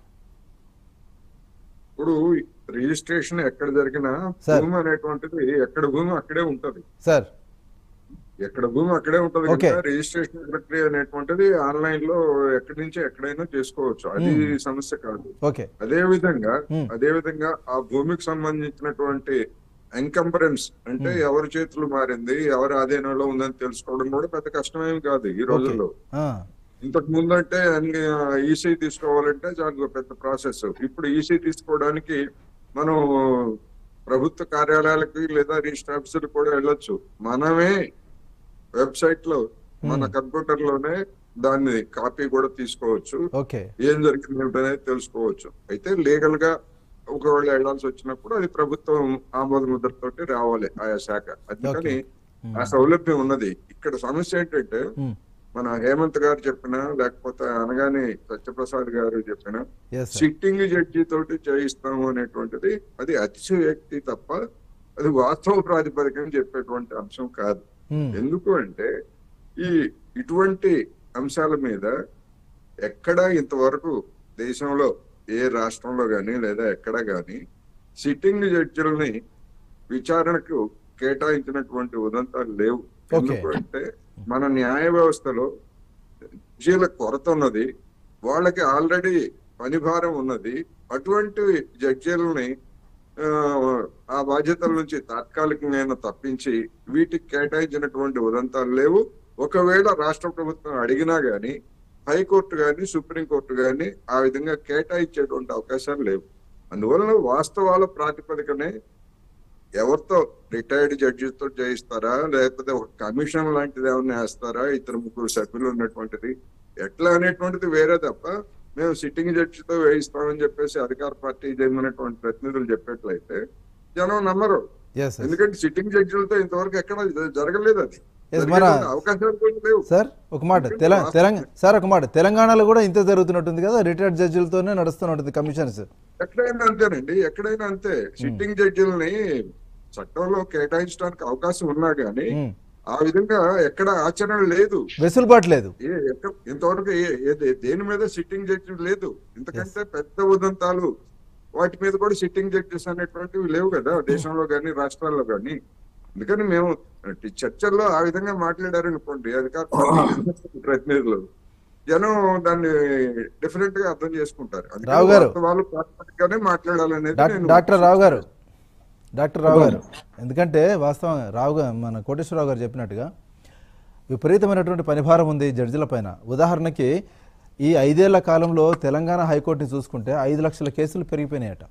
ఇప్పుడు రిజిస్ట్రేషన్ ఎక్కడ జరిగినా సార్. భూమి అనేటువంటిది ఎక్కడ భూమి అక్కడే ఉంటది సార్ ఎక్కడ భూమి అక్కడే ఉంటది ఓకే. కనుక రిజిస్ట్రేషన్ ప్రక్రియ అనేటువంటిది ఆన్లైన్ లో ఎక్కడి నుంచి ఎక్కడైనా చేసుకోవచ్చు అది సమస్య కాదు ఓకే అదే విధంగా Hmm. అదే విధంగా ఆ భూమికి సంబంధించినటువంటి ఎంకంపరెన్స్ అంటే ఎవరి చేతులు మారింది ఎవరి ఆధీనంలో ఉందని తెలుసుకోవడం కూడా పెద్ద కష్టమేమి కాదు ఈ రోజుల్లో ఆ, ఇంతకు ముందు అంటే ఈసీ తీసుకోవాలంటే చాలా పెద్ద ప్రాసెస్ ఇప్పుడు ఈసీ తీసుకోవడానికి మనం ప్రభుత్వ కార్యాలయాలకి లేదా రిజిస్టర్ ఆఫీసులకు కూడా వెళ్ళొచ్చు మనమే వెబ్సైట్ లో మన కంప్యూటర్ లోనే దాన్ని కాపీ కూడా తీసుకోవచ్చు ఓకే ఏం జరిగింది ఏమిటనేది తెలుసుకోవచ్చు అయితే లీగల్ గా ఒకవేళ వెళ్ళాల్సి వచ్చినప్పుడు అది ప్రభుత్వం ఆమోద ముద్రతోటి రావాలి ఆయా శాఖ అందుకని ఆ సౌలభ్యం ఉన్నది ఇక్కడ సమస్య ఏంటంటే Hmm. మన హేమంత్ గారు చెప్పినా లేకపోతే అనగానే సత్యప్రసాద్ గారు చెప్పినా ఎస్ సార్ సిట్టింగ్ జడ్జి తోటి చేయిస్తాము అనేటువంటిది అది అతిశయోక్తి తప్ప అది వాస్తవ ప్రాతిపదికన చెప్పేటువంటి అంశం కాదు ఎందుకు అంటే ఈ ఇటువంటి అంశాల మీద ఎక్కడ ఇంతవరకు దేశంలో ఏ రాష్ట్రంలో గాని లేదా ఎక్కడ గాని సిట్టింగ్ జడ్జిలని విచారణకు కేటాయించినటువంటి ఉదంతాలు లేవు Okay. ఎందుకు అంటే మన న్యాయ వ్యవస్థలో జడ్జీల కొరత ఉన్నది వాళ్ళకి ఆల్రెడీ పని భారం ఉన్నది అటువంటి జడ్జీలని ఆ, ఆ బాధ్యతల నుంచి తాత్కాలికంగా తప్పించి వీటికి కేటాయించినటువంటి ఉదంతాలు లేవు ఒకవేళ రాష్ట్ర ప్రభుత్వం అడిగినా గాని హైకోర్టు గాని సుప్రీంకోర్టు గాని ఆ విధంగా కేటాయించేటువంటి అవకాశాలు లేవు అందువలన వాస్తవాల ప్రాతిపదికనే ఎవరితో రిటైర్డ్ జడ్జితో చేయిస్తారా లేకపోతే ఒక కమిషన్ లాంటిది ఏమన్నా వేస్తారా ఇద్దరు ముగ్గురు సభ్యులు ఉన్నటువంటిది ఎట్లా అనేటువంటిది వేరే తప్ప మేము సిట్టింగ్ జడ్జితో వేయిస్తామని చెప్పేసి అధికార పార్టీ చెందినటువంటి ప్రతినిధులు చెప్పేట్లయితే జనం నమ్మరు ఎస్ ఎందుకంటే సిట్టింగ్ జడ్జిలతో ఇంతవరకు ఎక్కడ జరగలేదు అది Yes, మన- జరిగేటువంటి అవకాశాలు కూడా లేవు సార్ ఒక మాట తెలంగాణ తెలంగాణ సార్ ఒక మాట తెలంగాణలో కూడా ఇంతే జరుగుతున్నట్టుంది కదా రిటైర్డ్ జడ్జిలతోనే నడుస్తున్నట్టుంది కమిషన్స్ ఎక్కడైనా అంతేనండి ఎక్కడైనా అంతే సిట్టింగ్ జడ్జిలని చట్టంలో కేటాయించడానికి అవకాశం ఉన్నా గానీ ఆ విధంగా ఎక్కడ ఆచరణ లేదు వెసులుబాటు లేదు ఏ ఎక్క- ఇంతవరకు ఏ- ఏ- దేని మీద సిట్టింగ్ జడ్జి లేదు ఇంతకంటే పెద్ద ఉదంతాలు వాటి మీద కూడా సిట్టింగ్ జడ్జెస్ అనేటువంటివి లేవు కదా దేశంలో గాని రాష్ట్రాల్లో గాని అందుకని మేము చర్చల్లో ఆ విధంగా మాట్లాడారు అనుకోండి అధికార పార్టీ ప్రతినిధులు జనం దాన్ని డిఫరెంట్ గా అర్థం చేసుకుంటారు అందుకని రావు గారు. వాస్తవాలు ప్రాతిపదికగానే మాట్లాడాలనేది డాక్- నేను డాక్టర్ రావు గారు డాక్టర్ రావు గారు ఎందుకంటే వాస్తవంగా రావు గారు మన కోటేశ్వరరావు గారు చెప్పినట్టుగా విపరీతమైనటువంటి పనిభారం ఉంది జడ్జిల పైన ఉదాహరణకి ఈ ఐదేళ్ల కాలంలో తెలంగాణ హైకోర్టుని చూసుకుంటే ఐదు లక్షల కేసులు పెరిగిపోయినాయట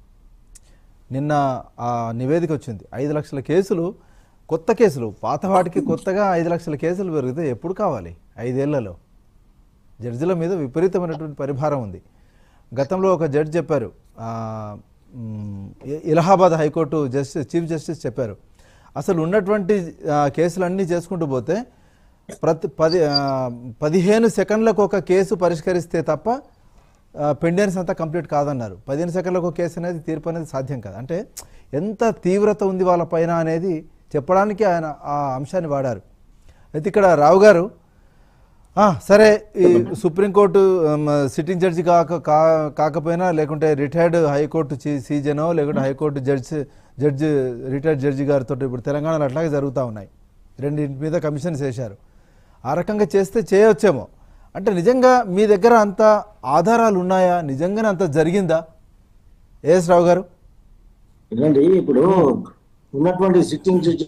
నిన్న ఆ నివేదిక వచ్చింది ఐదు లక్షల కేసులు కొత్త కేసులు పాత వాటికి కొత్తగా ఐదు లక్షల కేసులు పెరిగితే ఎప్పుడు కావాలి ఐదేళ్లలో జడ్జిల మీద విపరీతమైనటువంటి పరిభారం ఉంది గతంలో ఒక జడ్జి చెప్పారు ఆ, మ్, ఇ- Allahabad high court justice chief justice చెప్పారు అసలు ఉన్నటువంటి ఆ, కేసులన్నీ చేసుకుంటూ పోతే ప్రతి పది ఆ, పదిహేను సెకండ్లకు ఒక కేసు పరిష్కరిస్తే తప్ప పెండెన్స్ అంతా కంప్లీట్ కాదన్నారు పదిహేను సెకండ్లకు ఒక కేసు అనేది తీర్పు అనేది సాధ్యం కాదు అంటే ఎంత తీవ్రత ఉంది వాళ్ళ పైన అనేది చెప్పడానికి ఆయన ఆ అంశాన్ని వాడారు అయితే ఇక్కడ రావు గారు ఆ, సరే ఈ సుప్రీంకోర్టు ఉమ్, సిట్టింగ్ జడ్జి కాక కా- కాకపోయినా లేకుంటే రిటైర్డ్ హైకోర్టు చీ- సీజనో లేకుంటే high court judge judge retired judge గారితో ఇప్పుడు తెలంగాణలో అట్లాగే జరుగుతూ ఉన్నాయి రెండింటి మీద కమిషన్స్ వేశారు ఆ రకంగా చేస్తే చేయవచ్చేమో అంటే నిజంగా మీ దగ్గర అంత ఆధారాలు ఉన్నాయా నిజంగానే అంత జరిగిందా ఏఎస్ రావు గారు ఎందుకంటే ఇప్పుడు ఉన్నటువంటి సిట్టింగ్ జడ్జి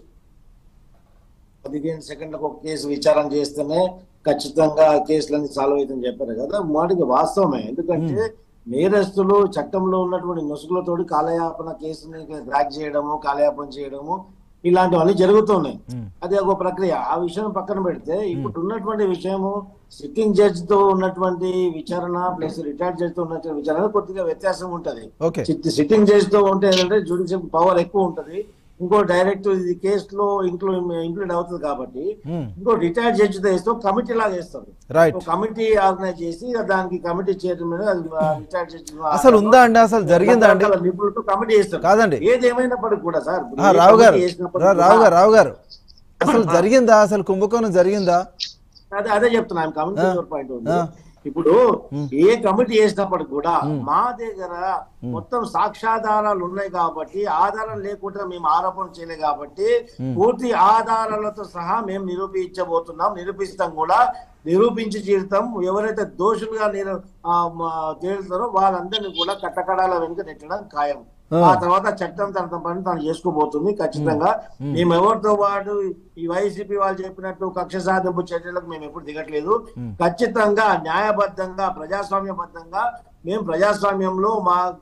పదిహేను సెకండ్లకు ఒక కేసు విచారణ చేస్తేనే ఖచ్చితంగా ఆ కేసులన్నీ సాల్వ్ అవుతుందని చెప్పారు కదా మాటికి వాస్తవమే ఎందుకంటే నేరస్తులు చట్టంలో ఉన్నటువంటి నొసుగులతోటి కాలయాపన కేసుని క్రాక్ చేయడము కాలయాపన చేయడము ఇలాంటివన్నీ జరుగుతున్నాయి అది ఒక ప్రక్రియ ఆ విషయం పక్కన పెడితే ఇప్పుడు ఉన్నటువంటి విషయము సిట్టింగ్ జడ్జ్ తో ఉన్నటువంటి విచారణ ప్లస్ రిటైర్డ్ జడ్జ్ తో ఉన్నటువంటి విచారణ కొద్దిగా వ్యత్యాసం ఉంటది ఓకే సిట్టింగ్ జడ్జ్ తో ఉంటే ఏంటంటే జ్యుడిషియల్ పవర్ ఎక్కువ ఉంటది ఇంకో డైరెక్ట్ ఇది కేసులో ఇంక్లూ ఇంక్లూడ్ అవుతుంది కాబట్టి Hmm. ఇంకో రిటైర్డ్ జడ్జి తో వేస్తే కమిటీ లాగా వేస్తారు రైట్ కమిటీ ఆర్గనైజ్ చేసి దానికి కమిటీ చైర్మన్ రిటైర్డ్ జడ్జి అసలు ఉందా అండి అసలు జరిగిందా అండి రకరకాల నిపుణులతో కమిటీ చేస్తారు కాదండి. ఏదేమైనప్పటికీ కూడా సార్ ఇప్పుడు ఆ, ఏ రావు గారు కమిటీ వేసినప్పటికీ రా- రావు కూడా- గారు రావు గారు అసలు జరిగిందా అసలు కుంభకోణం జరిగిందా అదే అదే చెప్తున్నా కమిటీ పాయింట్ ఉంది ఆ. ఇప్పుడు ఏ కమిటీ వేసినప్పటికి కూడా మా దగ్గర మొత్తం సాక్ష్యాధారాలు ఉన్నాయి కాబట్టి ఆధారం లేకుండా మేము ఆరోపణ చేయలేదు కాబట్టి పూర్తి ఆధారాలతో సహా మేము నిరూపించబోతున్నాం నిరూపిస్తాం కూడా నిరూపించి తీరుతాం ఎవరైతే దోషులుగా నిరు ఆ, మా, తేలుతారో వాళ్ళందరినీ కూడా కట్టకడాల వెనుక నెట్టడం ఖాయం ఆ తర్వాత చట్టం తన తన పని తను చేసుకోబోతుంది ఖచ్చితంగా మేము ఎవరితో పాటు ఈ వైసీపీ వాళ్ళు చెప్పినట్టు కక్ష సాధింపు చర్యలకు మేము ఎప్పుడు దిగట్లేదు ఖచ్చితంగా న్యాయబద్ధంగా ప్రజాస్వామ్యబద్ధంగా మేము ప్రజాస్వామ్యంలో మా యొక్క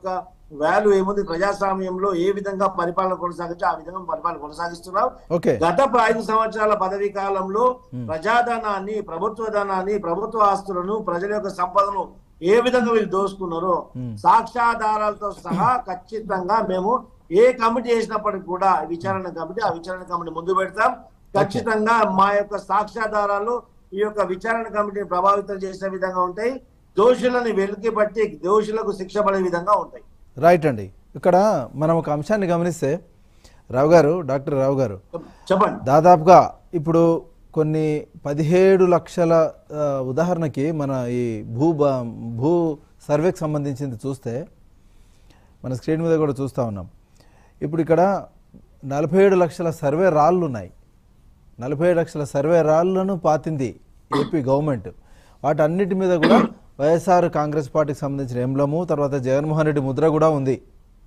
వాల్యూ ఏముంది ప్రజాస్వామ్యంలో ఏ విధంగా పరిపాలన కొనసాగించో ఆ విధంగా పరిపాలన కొనసాగిస్తున్నాం ఓకే గత ప- ఐదు సంవత్సరాల పదవీ కాలంలో ప్రజాధనాన్ని ప్రభుత్వ ధనాన్ని ప్రభుత్వ ఆస్తులను ప్రజల యొక్క సంపదను ఏ విధంగా వీళ్ళు దోసుకున్నారో సాక్ష్యాధారాలతో సహా ఖచ్చితంగా మేము ఏ కమిటీ చేసినప్పటికీ కూడా విచారణ కమిటీ ఆ విచారణ కమిటీ ముందు పెడతాం ఖచ్చితంగా మా యొక్క సాక్ష్యాధారాలు ఈ యొక్క విచారణ కమిటీని ప్రభావితం చేసే విధంగా ఉంటాయి దోషులను వెలికి బట్టి దోషులకు శిక్ష పడే విధంగా ఉంటాయి రైట్ అండి ఇక్కడ మనం ఒక అంశాన్ని గమనిస్తే రావు గారు డాక్టర్ రావు గారు చెప్పండి దాదాపుగా ఇప్పుడు కొన్ని పదిహేడు లక్షల ఆ, ఉదాహరణకి మన ఈ భూ బ- భూ సర్వేకి సంబంధించింది చూస్తే మన స్క్రీన్ మీద కూడా చూస్తూ ఉన్నాం ఇప్పుడు ఇక్కడ నలభై ఏడు లక్షల సర్వే రాళ్ళు ఉన్నాయి నలభై ఏడు లక్షల సర్వే రాళ్లను పాతింది ఏపీ గవర్నమెంట్ వాటన్నిటి మీద కూడా వైఎస్ఆర్ కాంగ్రెస్ పార్టీకి సంబంధించిన ఎంబ్లము తర్వాత జగన్మోహన్ రెడ్డి ముద్ర కూడా ఉంది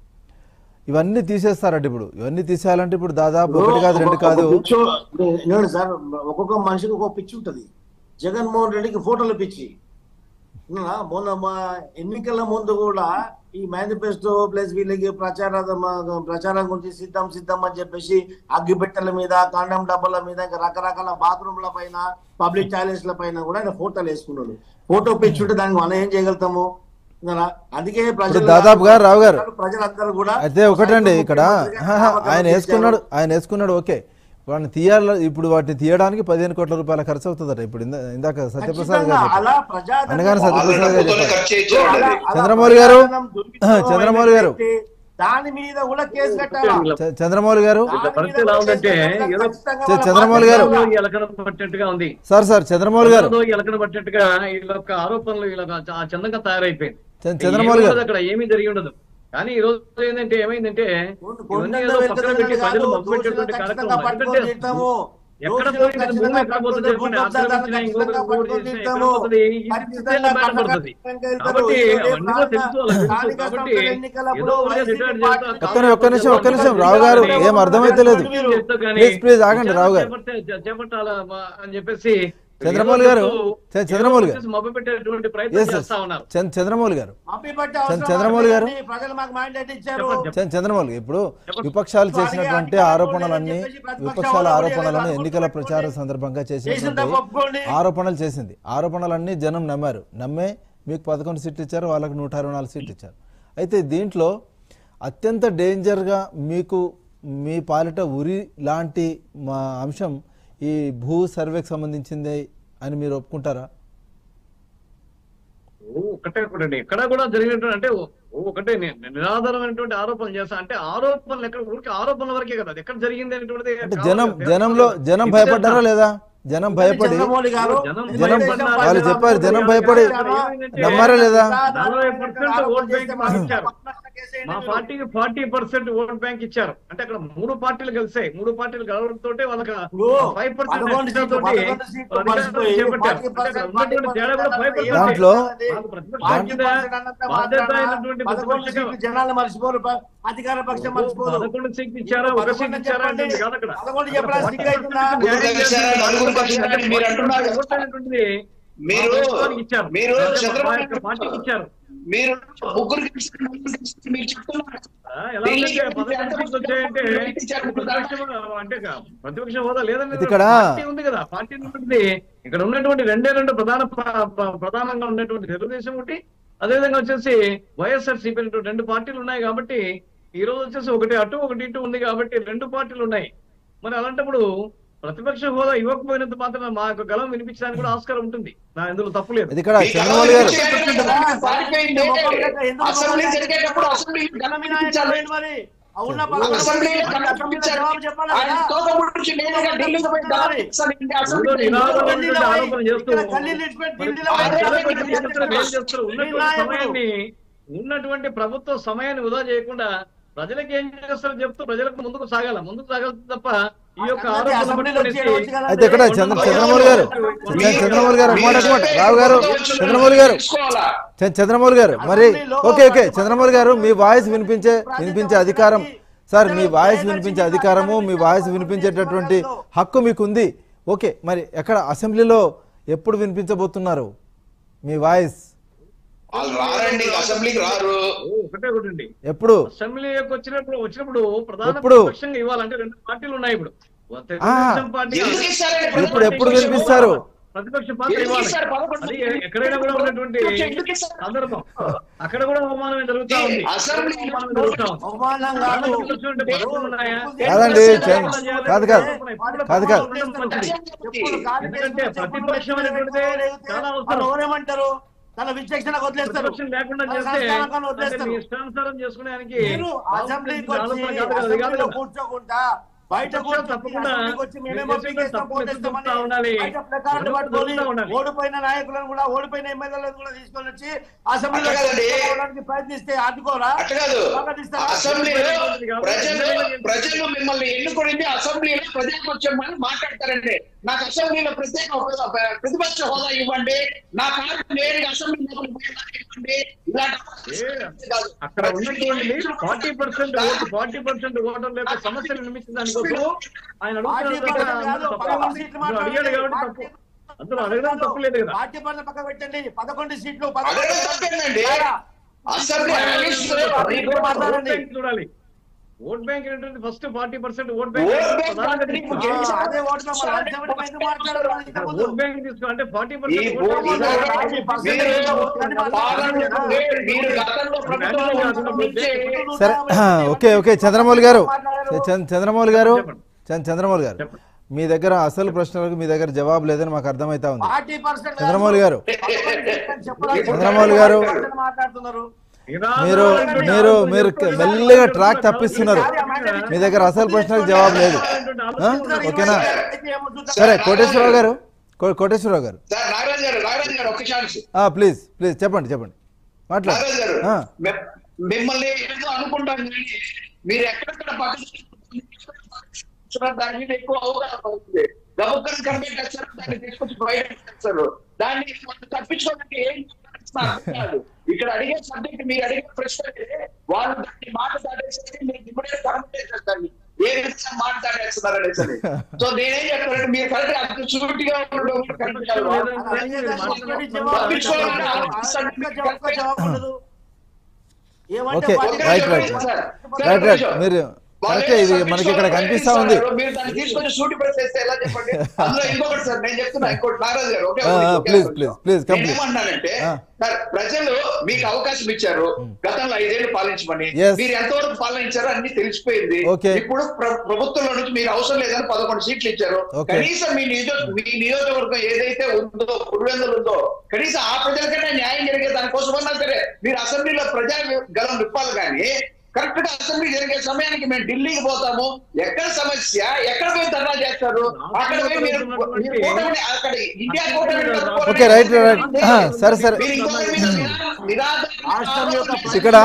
ఇవన్నీ తీసేస్తారట ఇప్పుడు ఇవన్నీ తీసేయాలంటే ఇప్పుడు దాదాపు ఒకటి కాదు రెండు కాదు ఒక పిచ్చు నేను సార్ ఒక్కొక్క మనిషికి ఒక్కొక్క పిచ్చి ఉంటది జగన్మోహన్ రెడ్డికి ఫోటోలు పిచ్చి విన్నారా? మొన్న మా ఎన్నికల ముందు కూడా ఈ మేనిఫెస్టో ప్లస్ వీళ్ళకి ప్రచార ప్రచారం గురించి సిద్ధం సిద్ధం అని చెప్పేసి అగ్గిపెట్టెల మీద కాండం డబ్బాల మీద ఇంకా రకరకాల బాత్రూమ్ల పైన పబ్లిక్ టాయిలెట్స్ ల పైన కూడా ఆయన ఫోటోలు వేసుకున్నాడు ఫోటో పిచ్చి ఉంటే దానికి మనం ఏం చేయగలుగుతాము విన్నారా? అందుకే ప్రజలు దాదాపుగా రావు గారు ప్రజలందరూ కూడా అయితే ఒకటండి ఇక్కడ ముఖ్యమంత్రిగా ఆహా, ఆయన నామకరణం వేసుకున్నాడు ఆయన వేసుకున్నాడు ఓకే వాటిని తీయాలి ఇప్పుడు వాటిని తీయడానికి పదిహేను కోట్ల రూపాయల ఖర్చు అవుతుందట ఇప్పుడు ఇందా- ఇందాక సత్యప్రసాద్ ఖచ్చితంగా గారు అలా చెప్పారు. ప్రజాధనం అనగానే వాళ్ళు సత్యప్రసాద్ గారు డబ్బుతోనే చెప్పారు ఖర్చు చేయించారండి అలా- అది. అలా చంద్రమౌళి గారు, ప్రజాధనం దుర్వినియోగం చంద్రమౌళి గారు. పెట్టి దాని మీద కూడా కేసు కట్టాలా చ- చంద్రమౌళి గారు దాని మీద పరిస్థితి ఎలా కూడా ఉందంటే కేసు కట్టాలా? ఏదో ఖచ్చితంగా చ- వాళ్ళ చంద్రమౌళి గారు. బాధ్యత ఉండాలి. ఎలకన పట్టినట్టుగా ఉంది సార్ సార్ చంద్రమౌళి గారు ఏదో ఎలకన పట్టినట్టుగా వీళ్ళ యొక్క ఆరోపణలు వీళ్ళ ఆ చందంగా తయారైపోయింది చ- చంద్రమౌళి ఏమీ గారు ఉండదు అక్కడ ఏమీ జరిగి ఉండదు కానీ ఈ రోజు ఏంటంటే ఏమైందంటే కొండ- ఇవన్నీ కొండంత ఏదో పక్కన వెళ్తున్నది పెట్టి కాదు, ప్రజలు దోషులను మభ్యపెట్టేటువంటి ఖచ్చితంగా కార్యక్రమం పట్టుకొని ఎందుకంటే తీస్తాము. ఎక్కడ దోషులను పోయి ఇది భూమి ఖచ్చితంగా ఎక్కడ పోతుంది పట్టుకొని చెప్పండి భూకంపాలను ఆక్రమించిన ఇంకొక ఖచ్చితంగా గోడు పట్టుకొని చేసిన ఎక్కడ తీస్తాము. పోతుంది ఈ ఖచ్చితంగా బయటపడుతుంది ఖచ్చితంగా కాబట్టి వెళ్తారు. అవన్నీ కూడా తెలుసు వాళ్ళకి తెలుసు. స్థానిక కాబట్టి సంస్థల ఎన్నికలప్పుడు ఏదో ఒకటి వైసీపీ రిటైర్డ్ పార్టీ చేస్తా- ఒక్క ని- ఒక్క నిమిషం ఒక్క నిమిషం రావు గారు ఏం అర్థమైతే లేదు ప్లీజ్ ప్లీజ్ ఆగండి రావు గారు చేపట్టే- చేపట్టాలా మా- అని చెప్పేసి చంద్రమౌళి గారు, చ- చంద్రమౌళి గారు. మభ్య పెట్టేటువంటి ప్రయత్నం ఎస్ చేస్తా ఉన్నారు చంద్ర చంద్రమౌళి గారు మాపి పట్టే చంద్ర- అవసరం చంద్రమౌళి గారు. లేదండి. ప్రజలు మాకు మైండేట్ ఇచ్చారు చెప్పండి, చ- చంద్రమౌళి గారు, ఇప్పుడు విపక్షాలు చేసినటువంటి ఆరోపణలన్నీ విపక్షాల ఆరోపణలను ఎన్నికల ప్రచార సందర్భంగా చేసిన తప్పు చేసినటువంటి ఒప్పుకోండి ఆరోపణలు చేసింది ఆరోపణలన్నీ జనం నమ్మారు నమ్మే మీకు పదకొండు సీట్లు ఇచ్చారు వాళ్ళకి నూట అరవై నాలుగు సీట్లు ఇచ్చారు అయితే దీంట్లో అత్యంత డేంజర్గా మీకు మీ పాలిట ఉరి లాంటి మా అంశం ఈ భూ సర్వేకి సంబంధించింది అని మీరు ఒప్పుకుంటారా ఓ, ఒకటే ఒకటండి ఎక్కడ కూడా జరిగినటువంటి అంటే ఓ- ఓ ఒకటే ని- నిరాధారమైనటువంటి ఆరోపణలు చేస్తా అంటే ఆరోపణలు ఎక్కడ ఊరికి ఆరోపణల వరకే కదా అది ఎక్కడ జరిగింది అనేటువంటిది అంటే కావాలి జనం కదా. జనంలో జనం భయపడ్డారా లేదా జనం భయపడి చంద్రమౌళి గారు జనం జనం తెలుగుదేశం వాళ్ళు పార్టీ చెప్పారు జనం భయపడి ఏమైందంటే నమ్మారా లేదా నలభై పర్సెంట్ ఓట్ బ్యాంక్ మాకు ఇచ్చారు మా మా పార్టీకి ఫార్టీ పర్సెంట్ ఓట్ బ్యాంక్ ఇచ్చారు అంటే అక్కడ మూడు పార్టీలు కలిసాయి మూడు పార్టీలు కలవడంతో వాళ్ళకి ఇప్పుడు ఫైవ్ పదకొండు సీట్లు, పదకొండు సీట్లు మర్చిపోయి ఫార్టీ పర్సెంట్, ఫార్టీ పర్సెంట్ దాంట్లో ఫార్టీ పర్సెంట్ అన్నంత బాధ్యత మాత్రాన అయినటువంటి పదకొండు ప్రతిపక్షం సీట్లు జనాలు మర్చిపోరు ప- అధికార పక్షం మర్చిపోరు పదకొండు సీట్లు ఇచ్చారా ఒక సీట్ పదకొండు ఇచ్చారా చెప్పండి. అనేది కాదు అక్కడ పదకొండు చెప్పడానికి సిగ్గు అవుతుందా? నలుగురు కలిశారా? నలుగురు కలిశారని మీరు అంటున్నారు కదా. ఓట్ అనేటువంటిది మీరు- మా ప్రభుత్వానికి ఇచ్చారు మీరు అంటే మా చంద్రబాబు యొక్క పార్టీకి ఇచ్చారు మీరు ముగ్గురు కలిసి నలుగురు కలిసి మీరు చెప్తున్నారు ఆ, ఎలా ఉందంటే పదకొండు సీట్లు వచ్చాయంటే ప్రతిపక్షం అంటే ప్రతిపక్ష హోదా లేదని అయితే ఇక్కడ- పార్టీ ఉంది కదా పార్టీ ఉన్నటువంటి ఇక్కడ ఉన్నటువంటి రెండే రెండు ప్రధాన ప- ప- ప్రధానంగా ఉన్నటువంటి తెలుగుదేశం ఒకటి అదేవిధంగా వచ్చేసి వైఎస్ఆర్ సిపి రెండు పార్టీలు ఉన్నాయి కాబట్టి ఈ రోజు వచ్చేసి ఒకటి అటు ఒకటి ఇటు ఉంది కాబట్టి రెండు పార్టీలు ఉన్నాయి మరి అలాంటప్పుడు ప్రతిపక్ష హోదా ఇవ్వకపోయినంత మాత్రం మా యొక్క గలం వినిపించడానికి కూడా ఆస్కారం ఉంటుంది నా ఇందులో తప్పు లేదు అది ఇక్కడ చంద్రమౌళి గారు అసెంబ్లీ జరిగేటప్పుడు అసెంబ్లీ గణం వినిపించాలి. మరి ఆ ఉన్న పదకొండు అసెంబ్లీ సీట్లు గణం అసెంబ్లీలో వినిపించాలి. జవాబు చెప్పాలి ఆయన కదా? తోక ముడిచి నేరుగా ఢిల్లీకి పోయి గణం వినిపించాలి. ఊళ్ళో అసెంబ్లీ నినాదాలైనటువంటి ఆరోపణలు చేస్తూ ఇక్కడ గల్లీలు ఇడిచిపెట్టి మరి ఢిల్లీలో ఆ పోయి తెలంగాణ గల్లీలు చేస్తున్న ఏం చేస్తారు? మీ ఉన్నటువంటి నాయకుడు. సమయాన్ని ఉన్నటువంటి ప్రభుత్వ సమయాన్ని వృధా చేయకుండా ప్రజలకు ఏం చేస్తారో చెప్తూ ప్రజలకు ముందుకు సాగాల ముందుకు సాగాలి తప్ప ఈ యొక్క అసెంబ్లీ ఆరోపణలు అసెంబ్లీలో పట్టుకునేసి చేయవచ్చు కదా? అయితే ఇక్కడ చంద్ర చంద్రమౌళి గారు చంద్ర- చంద్రమౌళి గారు అన్నమాట అన్నమాట రావు గారు చంద్రమౌళి గారు తీసుకోవాలా? చ- చంద్రమౌళి గారు మరి ఓకే ఓకే చంద్రమౌళి గారు మీ వాయిస్ వినిపించే వినిపించే అధికారం సార్ మీ వాయిస్ వినిపించే అధికారము మీ వాయిస్ వినిపించేటటువంటి హక్కు మీకు ఉంది ఓకే మరి ఎక్కడ అసెంబ్లీలో ఎప్పుడు వినిపించబోతున్నారు మీ వాయిస్ వాళ్ళు రారండి అసెంబ్లీకి రారు ఒకటే ఒకటి అండి ఎప్పుడు అసెంబ్లీకి వచ్చినప్పుడు వచ్చినప్పుడు ప్రధాన ఎప్పుడు? ప్రతిపక్షంగా ఇవ్వాలంటే రెండు పార్టీలు ఉన్నాయి ఇప్పుడు ఆ. తెలుగుదేశం పార్టీ ఎందుకు ఇస్తారండి ఇప్పుడు ఎప్పుడు వినిపిస్తారు ప్రతిపక్ష పాత్ర ఎందుకు ఇవ్వాలి ఇస్తారు? పదకొండు అది ఎక్కడైనా కూడా ఉన్నటువంటి ఎందుకు ఇస్తారు? సందర్భం అక్కడ కూడా అవమానమే జరుగుతా ఉంది అసెంబ్లీ అవమానం జరుగుతా ఉంది అవమానం కాదు ప్రతిపక్షం ఉంటే పదవులు ఉన్నాయా? కాదండి, చంద్ర- కాదు, కాదు. కాదు, కాదు. ఎందుకంటే ప్రతిపక్షం అనేటువంటిది చాలా వాళ్ళు అవసరం ఎవరేమంటారు తన విచక్షణకు వదిలేస్తారు ప్రతిపక్షం లేకుండా తన చేస్తే సంస్థానాలను అంటే వదిలేస్తారు మీ ఇష్టానుసారం చేసుకునేదానికి మీరు అసెంబ్లీకి వచ్చి ఆలోచన కాదు కదా, అది కాదు అసెంబ్లీలో కదా. కూర్చోకుండా బయట తప్పకుండా కూర్చొని తప్పకుండా అసెంబ్లీకి వచ్చి మేమే మీరు పంపించేస్తాం, చేసిన తప్పులు ఓటేస్తామని ఎత్తుతా ఉండాలి. బయట ప్లకార్డులు ఎదురు పట్టుకొని తిరుగుతూ ఉండాలి. ఓడిపోయిన నాయకులను కూడా ఓడిపోయిన ఎమ్మెల్యేలను కూడా తీసుకొని వచ్చి అసెంబ్లీలో అట్లా కాదండి. కూర్చోవడానికి ప్రయత్నిస్తే అడ్డుకోరా అట్లా కాదు స్వాగతిస్తారా? అసెంబ్లీలో ప్రజలు ప్రజలు మిమ్మల్ని ఎన్నుకునింది అసెంబ్లీలో ప్రజాపక్షమని మాట్లాడతారండి నాకు అసెంబ్లీలో ప్రత్యేక హోదా ప్రతిపక్ష హోదా ఇవ్వండి నా కారు నేను అసెంబ్లీ లోపలికి పోయేలాగా ఇవ్వండి ఇలాంటి కాదు. అక్కడ ఉన్నటువంటి forty percent vote forty percent ఓటర్ల యొక్క సమస్యలు నిమిషించడానికి కోసం ఆయన పార్టీ అడుగుతున్నారు పక్కన కాదు, తప్పే పదకొండు ఉంది. సీట్లు అందులో అడిగాడు కాబట్టి మాట్లాడండి. తప్పు అందులో అడగడం తప్పు లేదు కదా పార్టీ పనుల పక్క పెట్టండి పదకొండు సీట్లు అడగడం తప్పేందండి అసెంబ్లీ అనలిస్ట్ ఇప్పుడు మాట్లాడండి. ఓట్ బ్యాంక్ చూడాలి ఓట్ బ్యాంక్ ఏంటంటే first forty percent vote vote bank bank అంటే ఇప్పుడు ఆ, గెలిచిన- అదే ఓటు మరి రాజ్యసభలో ఎందుకు మాట్లాడరు మరి ఇంతకుముందు? ఓట్ బ్యాంక్ తీసుకో అంటే ఫార్టీ ఈ పర్సెంట్ ఓ- ఈ ఓ- మీరు పార్లమెంట్ మీరు గతంలో ప్రభుత్వంలో ఉన్నప్పటి నుంచి సరే ఓకే ఓకే చంద్రమౌళి గారు చంద్ర- చంద్రమౌళి గారు చంద్ర- చంద్రమౌళి గారు మీ దగ్గర అసలు ప్రశ్నలకు మీ దగ్గర జవాబు లేదని మాకు అర్థమైతా ఉంది పార్టీ పర్సెంట్ చంద్రమౌళి గారు చెప్పాలి. చంద్రమౌళి గారు మాట్లాడుతున్నారు మీరు మీరు మీరు మెల్లిగా ట్రాక్ తప్పిస్తున్నారు మీ దగ్గర అసలు ప్రశ్నలకు జవాబు లేదు ఆ? ఓకేనా సరే కోటేశ్వరరావు గారు కో- కోటేశ్వరరావు గారు సార్ నాగరాజ్ గారు నాగరాజ్ గారు ఒక్క ఛాన్స్ ఆ, ప్లీజ్ ప్లీజ్ చెప్పండి చెప్పండి మాట్లాడు నాగరాజ్ గారు ఆ, మి- మిమ్మల్ని ఏదో అనుకుంటాం కానీ మీరు ఎక్కడెక్కడ పక్కన దాని మీద ఎక్కువ అవగాహన అవుతుంది గబుక్కని కనిపెట్టేస్తారు దాన్ని తీసుకొచ్చి బయట పెట్టేస్తారు దాన్ని వాళ్ళు తప్పించుకోవడానికి ఏం చేస్తారో అర్థం కాదు ఇక్కడ అడిగే సబ్జెక్ట్ మీరు అడిగే ప్రశ్న వాళ్ళు దాన్ని మాట దాటేసేసి మీరు ఇప్పుడే కనిపెట్టేస్తారు దాన్ని ఏ విధంగా మాట దాటేస్తున్నారు అనేసి సో నేనేం చెప్తానంటే మీరు కరెక్ట్ అంత సూటిగా ఉండడం కనిపించాలి okay right right right right మీరు కరెక్టే ఇది మనకి ఇక్కడ కనిపిస్తా ఉంది మీరు దాన్ని తీసుకొని సూటి ప్రశ్నిస్తే ఎలా చెప్పండి అందులో ఇంకొకటి సార్ నేను చెప్తున్నా ఇంకోటి నారాజు గారు ఓకే ఆ, ఆ, please, please, please, complete. ఏమన్నానంటే ఆ. సార్ ప్రజలు మీకు అవకాశం ఇచ్చారు గతంలో ఐదేళ్లు పాలించమని Yes. మీరు ఎంతవరకు పాలించారో అన్ని తెలిసిపోయింది Okay. ఇప్పుడు ప్ర- ప్రభుత్వంలో నుంచి మీరు అవసరం లేదని పదకొండు సీట్లు ఇచ్చారు Okay. కనీసం మీ నియోజక మీ నియోజకవర్గం ఏదైతే ఉందో పులివెందులు ఉందో కనీసం ఆ ప్రజలకైనా న్యాయం జరిగే దానికోసమన్నా సరే మీరు అసెంబ్లీలో ప్రజా గలం విప్పాలి కానీ కరెక్ట్ గా అసెంబ్లీ జరిగే సమయానికి మేము ఢిల్లీకి పోతాము ఎక్కడ సమస్య ఎక్కడ పోయి ధర్నా చేస్తారు అక్కడ పోయి మీరు మీరు కూటమిని అక్కడ ఇండియా కూటమిని కలుపుకోవాలని Okay, right, right. ఆ, సరే, సరే. మీరు ఇంకొకరి మీద నిరా- నిరాధార రాష్ట్రం యొక్క ఆరోపణలు ఇక్కడ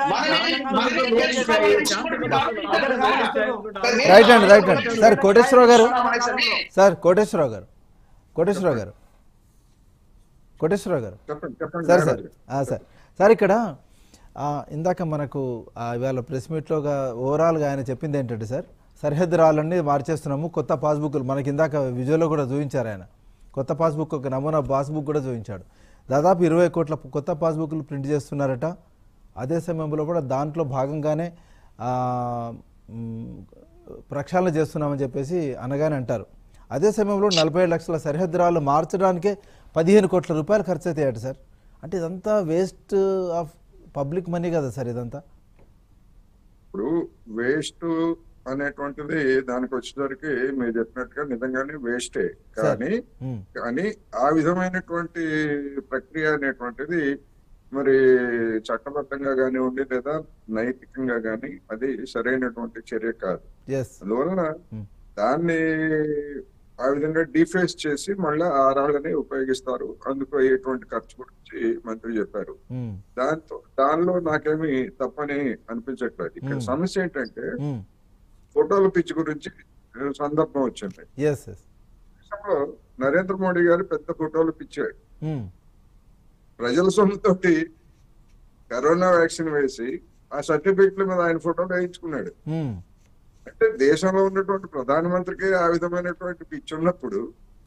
రైట్ అండి రైట్ అండి సార్ కోటేశ్వరరావు గారు సార్ కోటేశ్వరరావు గారు కోటేశ్వరరావు గారు కోటేశ్వరరావు గారు చెప్పండి చెప్పండి సార్ సార్ నాగరాజు. ఆ, సార్ సార్ ఇక్కడ ఆ, ఇందాక మనకు ఆ, ఇవాళ ప్రెస్ మీట్లోగా ఓవరాల్గా ఆయన చెప్పింది ఏంటంటే సార్ సరిహద్దు రాళ్ళన్నీ మార్చేస్తున్నాము కొత్త పాస్బుక్లు మనకి ఇందాక విజువల్లో కూడా చూపించారు ఆయన కొత్త పాస్బుక్ ఒక నమూనా పాస్బుక్ కూడా చూపించాడు దాదాపు ఇరవై కోట్ల కొత్త పాస్బుక్లు ప్రింట్ చేస్తున్నారట అదే సమయంలో కూడా దాంట్లో భాగంగానే ఆ, మ్, ప్రక్షాళన చేస్తున్నామని చెప్పేసి అనగానే అంటారు అదే సమయంలో నలభై ఏడు లక్షల సరిహద్దు రాళ్ళు మార్చడానికే పదిహేను కోట్ల రూపాయలు ఖర్చు అవుతాయట సార్ అంటే ఇదంతా వేస్ట్ ఆఫ్ పబ్లిక్ మనీ కదా సార్ ఇదంతా ఇప్పుడు వేస్ట్ అనేటువంటిది దానికి వచ్చేసరికి మీరు చెప్పినట్టుగా నిజంగానే వేస్టే కానీ మ్, కానీ ఆ విధమైనటువంటి ప్రక్రియ అనేటువంటిది మరి చట్టబద్ధంగా కానివ్వండి లేదా నైతికంగా కానీ అది సరైనటువంటి చర్య కాదు ఎస్ అందువలన మ్. దాన్ని ఆ విధంగా డిఫేస్ చేసి మళ్ళీ ఆ రాళ్ళని ఉపయోగిస్తారు అందుకు అయ్యేటువంటి ఖర్చు గురించి మంత్రి చెప్పారు మ్, దాంతో దానిలో నాకేమి తప్పని అనిపించట్లేదు ఇక్కడ మ్. సమస్య ఏంటంటే మ్, ఫోటోల పిచ్చి గురించి ఆ, సందర్భం వచ్చింది ఎస్ ఎస్ దేశంలో నరేంద్ర మోడీ గారు పెద్ద ఫోటోలు పిచ్చాడు మ్, ప్రజల సొమ్ముతోటి కరోనా వ్యాక్సిన్ వేసి ఆ సర్టిఫికెట్ల మీద ఆయన ఫోటోలు వేయించుకున్నాడు మ్, అంటే దేశంలో ఉన్నటువంటి ప్రధానమంత్రికి ఆ విధమైనటువంటి పిచ్చి ఉన్నప్పుడు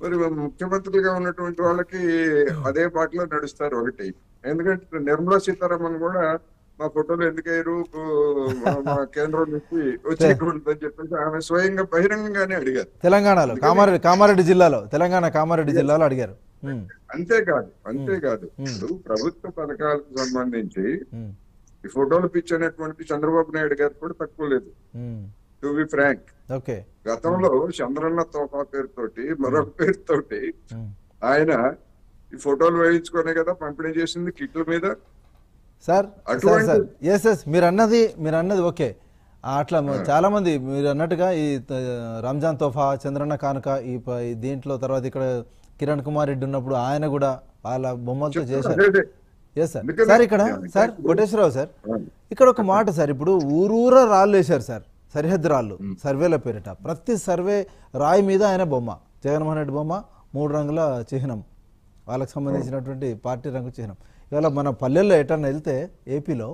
మరి ముఖ్యమంత్రులుగా ఉన్నటువంటి వాళ్ళకి అదే బాటలో నడుస్తారు ఒకటి ఎందుకంటే నిర్మలా సీతారామన్ కూడా మా ఫోటోలు ఎందుకు అయ్యారు మా- మా కేంద్రం నుంచి వచ్చేయకూడదని చెప్పేసి ఆమె స్వయంగా బహిరంగంగానే అడిగారు తెలంగాణలో కామారెడ్డి కామారెడ్డి జిల్లాలో తెలంగాణ కామారెడ్డి జిల్లాలో అడిగారు ఉమ్, అంతేకాదు అంతేకాదు ఇప్పుడు ప్రభుత్వ పథకాలకు సంబంధించి ఉమ్, ఈ ఫోటోలు పిచ్ అనేటువంటి చంద్రబాబు నాయుడు గారు కూడా తక్కువ లేదు um. To be frank okay గతంలో చంద్రన్న తోఫా పేరుతోటి మరొక పేరుతోటి ఉమ్. ఆయన ఈ ఫోటోలు వేయించుకునే కదా పంపిణీ చేసింది కిట్ల మీద సార్ సార్ అటువంటి- సార్ ఎస్ ఎస్ మీరు అన్నది మీరు అన్నది ఓకే ఆ, అట్లా మ- చాలా మంది మీరు అన్నట్టుగా ఈ త- రంజాన్ తోఫా చంద్రన్న కానుక ఈ ప- ఈ దీంట్లో తర్వాత ఇక్కడ కిరణ్ కుమార్ రెడ్డి ఉన్నప్పుడు ఆయన కూడా వాళ్ళ బొమ్మలతో చేశారు అదే, అదే. ఎస్ సార్ అందుకనే- సార్ ఇక్కడ అందుకనే సార్ ఇప్పుడు- కోటేశ్వరరావు సార్ ఇక్కడ ఒక మాట సార్ ఇప్పుడు ఊరూరా రాళ్ళు వేశారు సార్ సరిహద్దు రాళ్ళు సర్వేల పేరిట ప్రతి సర్వే రాయి మీద ఆయన బొమ్మ జగన్మోహన్ రెడ్డి బొమ్మ మూడు రంగుల చిహ్నం వాళ్ళకి సంబంధించినటువంటి పార్టీ రంగు చిహ్నం ఇవాళ మన పల్లెల్లో ఎటన్నా వెళ్తే ఏపీలో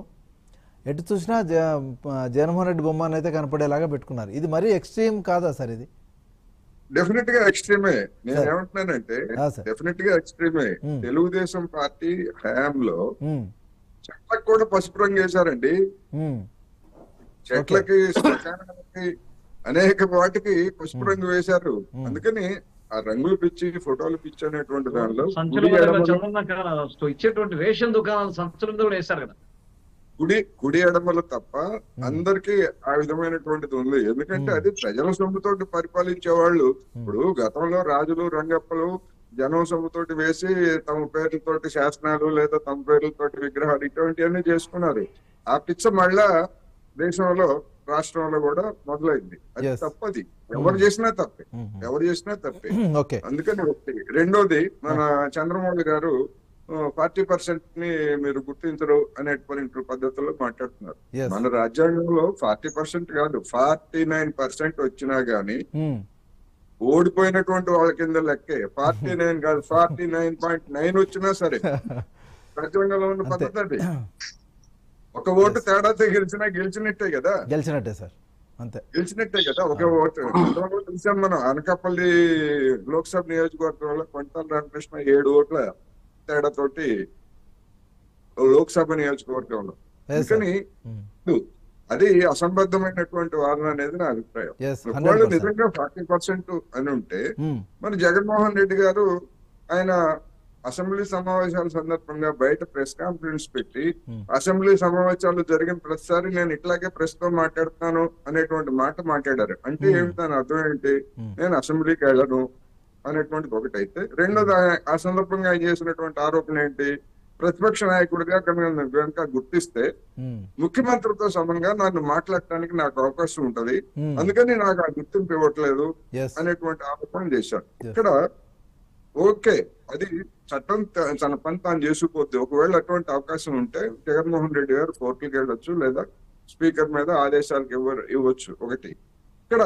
ఎటు చూసినా జ జగన్మోహన్ రెడ్డి బొమ్మ అని అయితే కనపడేలాగా పెట్టుకున్నారు ఇది మరీ ఎక్స్ట్రీమ్ కాదా సార్ ఇది డెఫినెట్ గా ఎక్స్ట్రీమే నేను సార్. ఏమంటున్నానంటే ఆ, సార్. డెఫినెట్ గా ఎక్స్ట్రీమే మ్మ్. తెలుగుదేశం పార్టీ హయాంలో ఉమ్, చెట్లకు కూడా పసుపు రంగు వేశారండి ఉమ్, చెట్లకి శ్మశానాలకి అనేక వాటికి పసుపు రంగు వేశారు అందుకని ఆ రంగులు పిచ్చి ఫోటోలు పిచ్చి అనేటువంటి దానిలో సంచుల కుడి మీద ఎడమలు- చంద్రన్న కా- ఇచ్చేటువంటి రేషన్ దుకాణాలు సంచుల మీద కూడా వేశారు కదా కుడి కుడి ఎడమలు తప్ప అందరికి ఆ విధమైనటువంటిది ఉంది ఎందుకంటే అది ప్రజల సొమ్ముతోటి పరిపాలించే వాళ్ళు ఇప్పుడు గతంలో రాజులు రంగప్పలు జనం సొమ్ముతోటి వేసి తమ పేర్లతోటి శాసనాలు లేదా తమ పేర్లతోటి విగ్రహాలు ఇటువంటివన్నీ చేసుకున్నారు ఆ పిచ్చ మళ్ళా దేశంలో రాష్ట్రంలో కూడా మొదలైంది అది Yes. తప్పది ఎవరు చేసినా తప్పే Mhm. ఎవరు చేసినా తప్పే ఓకే అందుకని ఒకటి రెండోది మన చంద్రమౌళి గారు ఫార్టీ పర్సెంట్ ని మీరు గుర్తించరు అనేటువంటి పద్ధతిలో మాట్లాడుతున్నారు Yes. మన రాజ్యాంగంలో ఫార్టీ పర్సెంట్ కాదు ఫార్టీ నైన్ పర్సెంట్ వచ్చినా గానీ ఉమ్, ఓడిపోయినటువంటి వాళ్ళ కింద లెక్కే ఫార్టీ నైన్ కాదు ఫార్టీ నైన్ పాయింట్ నైన్ వచ్చినా సరే రాజ్యాంగంలో ఉన్న పద్ధతి అది ఒక ఓటు తేడాతో గెలిచినా గెలిచినట్టే కదా గెలిచినట్టే సార్ అంతే గెలిచినట్టే కదా ఒక ఓటు ఇంతవరకు చూసాం మనం అనకాపల్లి లోక్సభ నియోజకవర్గంలో కొంటాల రామకృష్ణ ఏడు ఓట్ల తేడాతోటి లోక్సభ నియోజకవర్గంలో Yes, sir. అందుకని ఉమ్, అది అసంబద్ధమైనటువంటి వాదన అనేది నా అభిప్రాయం Yes, ఒకవేళ 100%. నిజంగా ఫార్టీ పర్సెంట్ అని ఉంటే ఉమ్, మరి జగన్మోహన్ రెడ్డి గారు ఆయన అసెంబ్లీ సమావేశాల సందర్భంగా బయట ప్రెస్ కాన్ఫరెన్స్ పెట్టి Hmm. అసెంబ్లీ సమావేశాలు జరిగిన ప్రతిసారి నేను ఇట్లాగే ప్రెస్ తో మాట్లాడుతున్నాను అనేటువంటి మాట మాట్లాడారు అంటే Hmm. ఏమిటి దాని అర్థం ఏంటి Hmm. నేను అసెంబ్లీకి వెళ్ళను అనేటువంటిది ఒకటైతే రెండోది ఆ- ఆ సందర్భంగా ఆయన చేసినటువంటి ఆరోపణ ఏంటి ప్రతిపక్ష నాయకుడిగా కనుక కనుక గుర్తిస్తే ఉమ్, ముఖ్యమంత్రితో సమంగా నన్ను మాట్లాడటానికి నాకు అవకాశం ఉంటది Hmm. అందుకని నాకు ఆ గుర్తింపు ఇవ్వట్లేదు yes. అనేటువంటి ఆరోపణ చేశారు Yes. ఇక్కడ ఓకే అది చట్టం త- తన పని తాను చేసుకుపోద్ది ఒకవేళ అటువంటి అవకాశం ఉంటే జగన్మోహన్ రెడ్డి గారు కోర్టుకి వెళ్ళొచ్చు లేదా స్పీకర్ మీద ఆదేశాలకు ఇవ్వ ఇవ్వచ్చు ఒకటి ఇక్కడ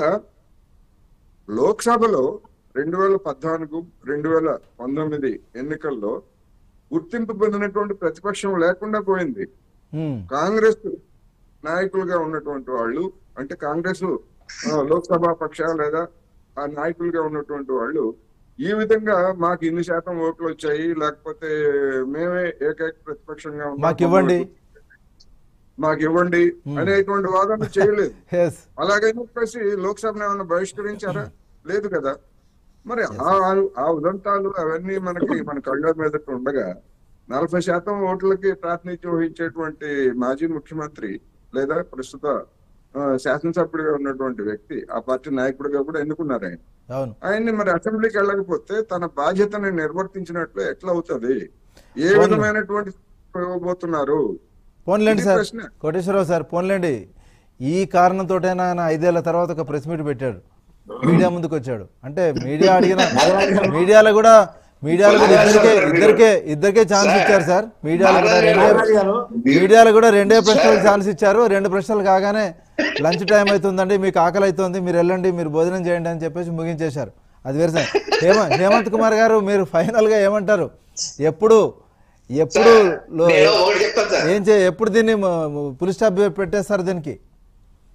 లోక్సభలో రెండు వేల పద్నాలుగు రెండు వేల పంతొమ్మిది ఎన్నికల్లో గుర్తింపు పొందినటువంటి ప్రతిపక్షం లేకుండా పోయింది ఉమ్, కాంగ్రెస్ నాయకులుగా ఉన్నటువంటి వాళ్ళు అంటే కాంగ్రెస్ ఆ, లోక్సభ పక్ష లేదా ఆ నాయకులుగా ఉన్నటువంటి వాళ్ళు ఈ విధంగా మాకు ఇన్ని శాతం ఓట్లు వచ్చాయి లేకపోతే మేమే ఏకైక ప్రతిపక్షంగా ఉన్నాం. మాకు ఇవ్వండి. మాకు ఇవ్వండి అనేటువంటి వాదన చేయలేదు yes. అలాగని చెప్పేసి లోక్సభను ఏమైనా బహిష్కరించారా లేదు కదా మరి ఆ ఆ- ఆ ఉదంతాలు అవన్నీ మనకి మన కళ్ళ మీదట ఉండగా నలభై శాతం ఓట్లకి ప్రాతినిధ్యం వహించేటువంటి మాజీ ముఖ్యమంత్రి లేదా ప్రస్తుత ఆ, శాసనసభ్యుడిగా ఉన్నటువంటి వ్యక్తి ఆ పార్టీ నాయకుడిగా కూడా ఎన్నుకున్నారు ఆయన అవును ఆయన్ని మరి అసెంబ్లీకి వెళ్ళకపోతే తన బాధ్యతని నిర్వర్తించినట్లు ఎట్లా అవుతుంది ఏ విధమైనటువంటి ఇవ్వబోతున్నారు పోన్లేండి ఇది సార్ ప్రశ్న. కోటేశ్వరరావు సార్ పోన్లేండి ఈ కారణంతోటైనా ఆయన ఐదేళ్ల తర్వాత ఒక ప్రెస్ మీట్ పెట్టాడు మీడియా ముందుకు వచ్చాడు అంటే మీడియా అడిగిన మీడియాలో కూడా మీడియాలో కూడా ఇద్దరికే ఇద్దరికే ఇద్దరికే ఛాన్స్ ఇచ్చారు సార్ మీడియాలో కూడా రెండే నాగరాజు గారు మీడియాలో కూడా రెండే ప్రశ్నలకు ఛాన్స్ ఇచ్చారు రెండు ప్రశ్నలు కాగానే లంచ్ టైం అవుతుందండి మీకు ఆకలి అవుతుంది మీరు వెళ్ళండి మీరు భోజనం చేయండి అని చెప్పేసి ముగించేశారు అది వేరే సంగతి. హేమ హేమంత్ కుమార్ గారు మీరు ఫైనల్ గా ఏమంటారు ఎప్పుడు ఎప్పుడు లో- నేను ఒకటి చెప్తాను సార్ ఏం చే ఎప్పుడు దీన్ని పులి స్టాప్ పెట్టేస్తారు దీనికి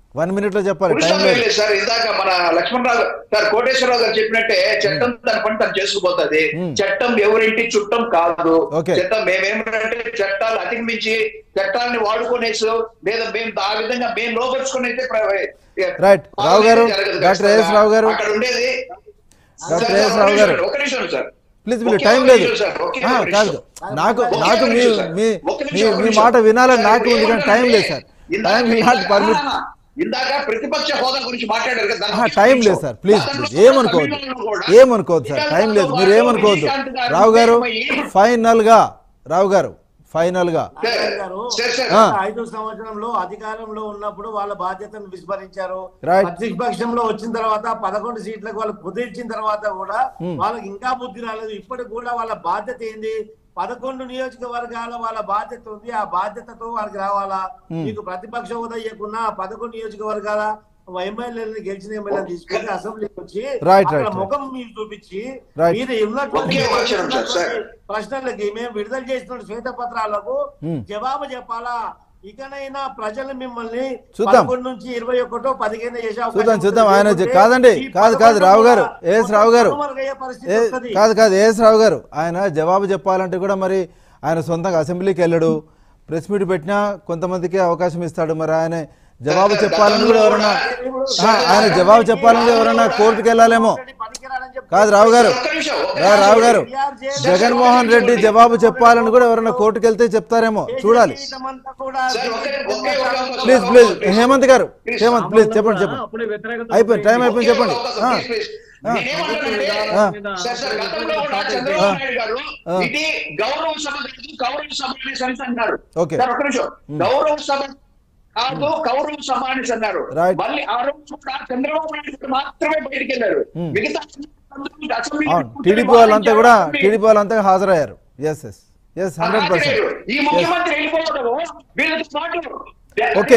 వన్ మినిట్లో చెప్పాలి ఫుల్ టైం స్టాప్ లేదు లేదు సార్ ఇందాక మన లక్ష్మణరావు సార్ కోటేశ్వరరావు గారు చెప్పినట్టే చట్టం తన పని తను చేసుకుపోతుంది Hmm. చట్టం ఎవరింటి చుట్టం కాదు Okay. చట్టం మేమేమంటే చట్టాలు అతిక్రమించి చట్టాలని వాడుకునేసి లేదా మేము ఆ విధంగా మేము లోపరుచుకుని అయితే ప్ర- Right. రావు గారు, జరగదు డాక్టర్ ఖచ్చితంగా. ఏఎస్ రావు గారు. అక్కడ ఉండేది డాక్టర్ సార్, ఏఎస్ ఒక రావు గారు. నిమిషం, ఒక నిమిషం సార్ ప్లీజ్ ప్లీజ్ ఒకే టైం ఒక లేదు నిమిషం సార్, ఒకే ఆ, ఒక కాదు నిమిషం. నాకు ఒకే నాకు ఒక మీ నిమిషం సార్. మీ ఒక్క మీ నిమిషం, ఒక్క మీ నిమిషం. మాట వినాలని సార్, నాకు ఉంది కానీ టైం లేదు సార్ ఇందాక టైం నాట్ ఇందాక- పర్మిట్ ఇందాక ప్రతిపక్ష హోదా గురించి మాట్లాడారు కదా దాని ఆహా, గురించి టైం లేదు కొంచెం. సార్ ప్లీజ్ గతంలో ప్లీజ్ ఏమనుకోవద్దు తమిళనాడులో కూడా ఏమనుకోవద్దు సార్ టైం లేదు మీరు ఏమనుకోవద్దు శ్రీకాంత్ గారు రావు గారు ఏమయ్యి- ఫైనల్ గా రావు గారు ఫైనల్ గా నారాయణ గారు సార్, సార్. ఆ. ఐదు సంవత్సరంలో అధికారంలో ఉన్నప్పుడు వాళ్ళ బాధ్యతను విస్మరించారు Right. ప్రతిపక్షంలో వచ్చిన తర్వాత పదకొండు సీట్లకు వాళ్ళు కుదిర్చిన తర్వాత కూడా వాళ్ళకి ఇంకా బుద్ధి రాలేదు ఇప్పటికి కూడా వాళ్ళ బాధ్యత ఏంది పదకొండు నియోజకవర్గాల వాళ్ళ బాధ్యత ఉంది ఆ బాధ్యతతో వాళ్ళకి రావాలా మీకు ప్రతిపక్ష హోదా ఇవ్వకున్నా ఆ పదకొండు నియోజకవర్గాల ఎమ్మెల్యేలను గెలిచిన ఎమ్మెల్యేలు తీసుకొని అసెంబ్లీకి వచ్చి Right, అక్కడ right, right. ముఖం మీరు చూపించి Right. మీరు ఉన్నటువంటి ఒకే ఒక నిమిషం సార్, సార్. ప్రశ్నలకి మేము విడుదల చేసిన శ్వేత పత్రాలకు Hmm. జవాబు చెప్పాలా ఇకనైనా ప్రజలు మిమ్మల్ని చూద్దాం. పదకొండు నుంచి ఇరవై ఒకటో పదిహేను చేసే అవకాశం చూద్దాం చూద్దాం ఉంటుంది. ఆయన చె- లేకుంటే కాదండి ఈ కాదు కాదు పదకొండు రావు గారు కూడా ఏఎస్ రావు గారు కనుమరుగయ్యే పరిస్థితి ఏ వస్తది. కాదు కాదు ఏఎస్ రావు గారు ఆయన జవాబు చెప్పాలంటే కూడా మరి ఆయన సొంతంగా అసెంబ్లీకి వెళ్ళడు ప్రెస్ మీట్ పెట్టినా కొంతమందికి అవకాశం ఇస్తాడు మరి ఆయన జవాబు చెప్పాలని కూడా ఎవరన్నా ఆ, ఆయన జవాబు చెప్పాలని కూడా ఎవరన్నా కోర్టుకు వెళ్ళాలేమో పనికిరాడని చెప్పి కాదు రావు గారు ఒక్క నిమిషం, ఒక్క రా నిమిషం. రావు గారు TR చేసి జగన్మోహన్ రెడ్డి జవాబు చెప్పాలని కూడా ఎవరైనా కోర్టుకు వెళ్తే చెప్తారేమో చూడాలి జీవితమంతా కూడా సార్, ఒకే- ఒకే ఒక- ప్లీజ్ ప్లీజ్ హేమంత్ గారు హేమంత్ ప్లీజ్ చెప్పండి చెప్పండి అప్పుడే వ్యతిరేకత అయిపోయింది టైం అయిపోయింది చెప్పండి ఒకే ఆ, ఒక- ప్లీజ్, ప్లీజ్. ఆ. నేనేమంటానంటే, ఆ. సార్, సార్, గతంలో కూడా చంద్రబాబు నాయుడు గారు ఇది గౌరవ సభ కాదు, గౌరవ సభ అనేసి అనేసి అన్నారు ఓకే. సార్, ఒక్క నిమిషం గౌరవ సభ కాదు కౌరవ సభ అనేసి అన్నారు Right. మళ్ళీ ఆ రోజు కూడా చంద్రబాబు నాయుడు గారు మాత్రమే బయటికి వెళ్ళారు మిగతా అందరూ అసెంబ్లీ అవును టీడీపీ వాళ్ళంతా కూడా టీడీపీ వాళ్ళంతా హాజరయ్యారు ఎస్ ఎస్ ఎస్ హండ్రెడ్ ఈ పర్సెంట్ ముఖ్యమంత్రి వెళ్ళిపోవడము వీళ్ళతో పాటు ఓకే.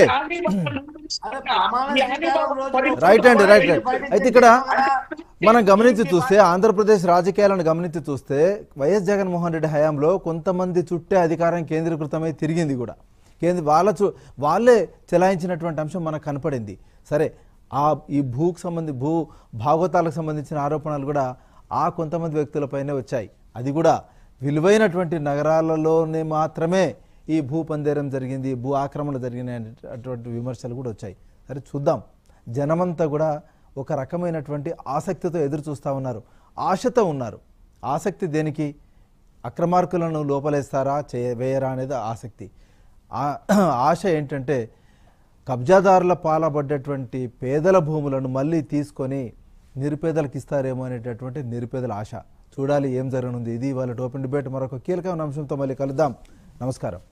రైట్ రైట్ అండి రైట్ రైట్ అయితే ఇక్కడ మనం గమనించి చూస్తే ఆంధ్రప్రదేశ్ రాజకీయాలను గమనించి చూస్తే వైఎస్ జగన్మోహన్ రెడ్డి హయాంలో కొంతమంది చుట్టే అధికారం కేంద్రీకృతమై తిరిగింది కూడా కేంద్ర వాళ్ళ చు వాళ్ళే చెలాయించినటువంటి అంశం మనకు కనపడింది సరే ఆ ఈ భూకు సంబంధి భూ భాగవతాలకు సంబంధించిన ఆరోపణలు కూడా ఆ కొంతమంది వ్యక్తులపైనే వచ్చాయి అది కూడా విలువైనటువంటి నగరాలలోనే మాత్రమే ఈ భూ పందేరం జరిగింది భూ ఆక్రమణ జరిగింది అనేటటువంటి విమర్శలు కూడా వచ్చాయి సరే చూద్దాం జనమంతా కూడా ఒక రకమైనటువంటి ఆసక్తితో ఎదురు చూస్తూ ఉన్నారు ఆశతో ఉన్నారు ఆసక్తి దేనికి అక్రమార్కులను లోపలేస్తారా చే వేయరా అనేది ఆసక్తి ఆ- ఆశ ఏంటంటే కబ్జాదారుల పాలబడ్డటువంటి పేదల భూములను మళ్ళీ తీసుకొని నిరుపేదలకు ఇస్తారేమో అనేటటువంటి నిరుపేదల ఆశ చూడాలి ఏం జరగనుంది ఇది వాళ్ళ ఓపెన్ డిబేట్ మరొక కీలకమైన అంశంతో మళ్ళీ కలుద్దాం నమస్కారం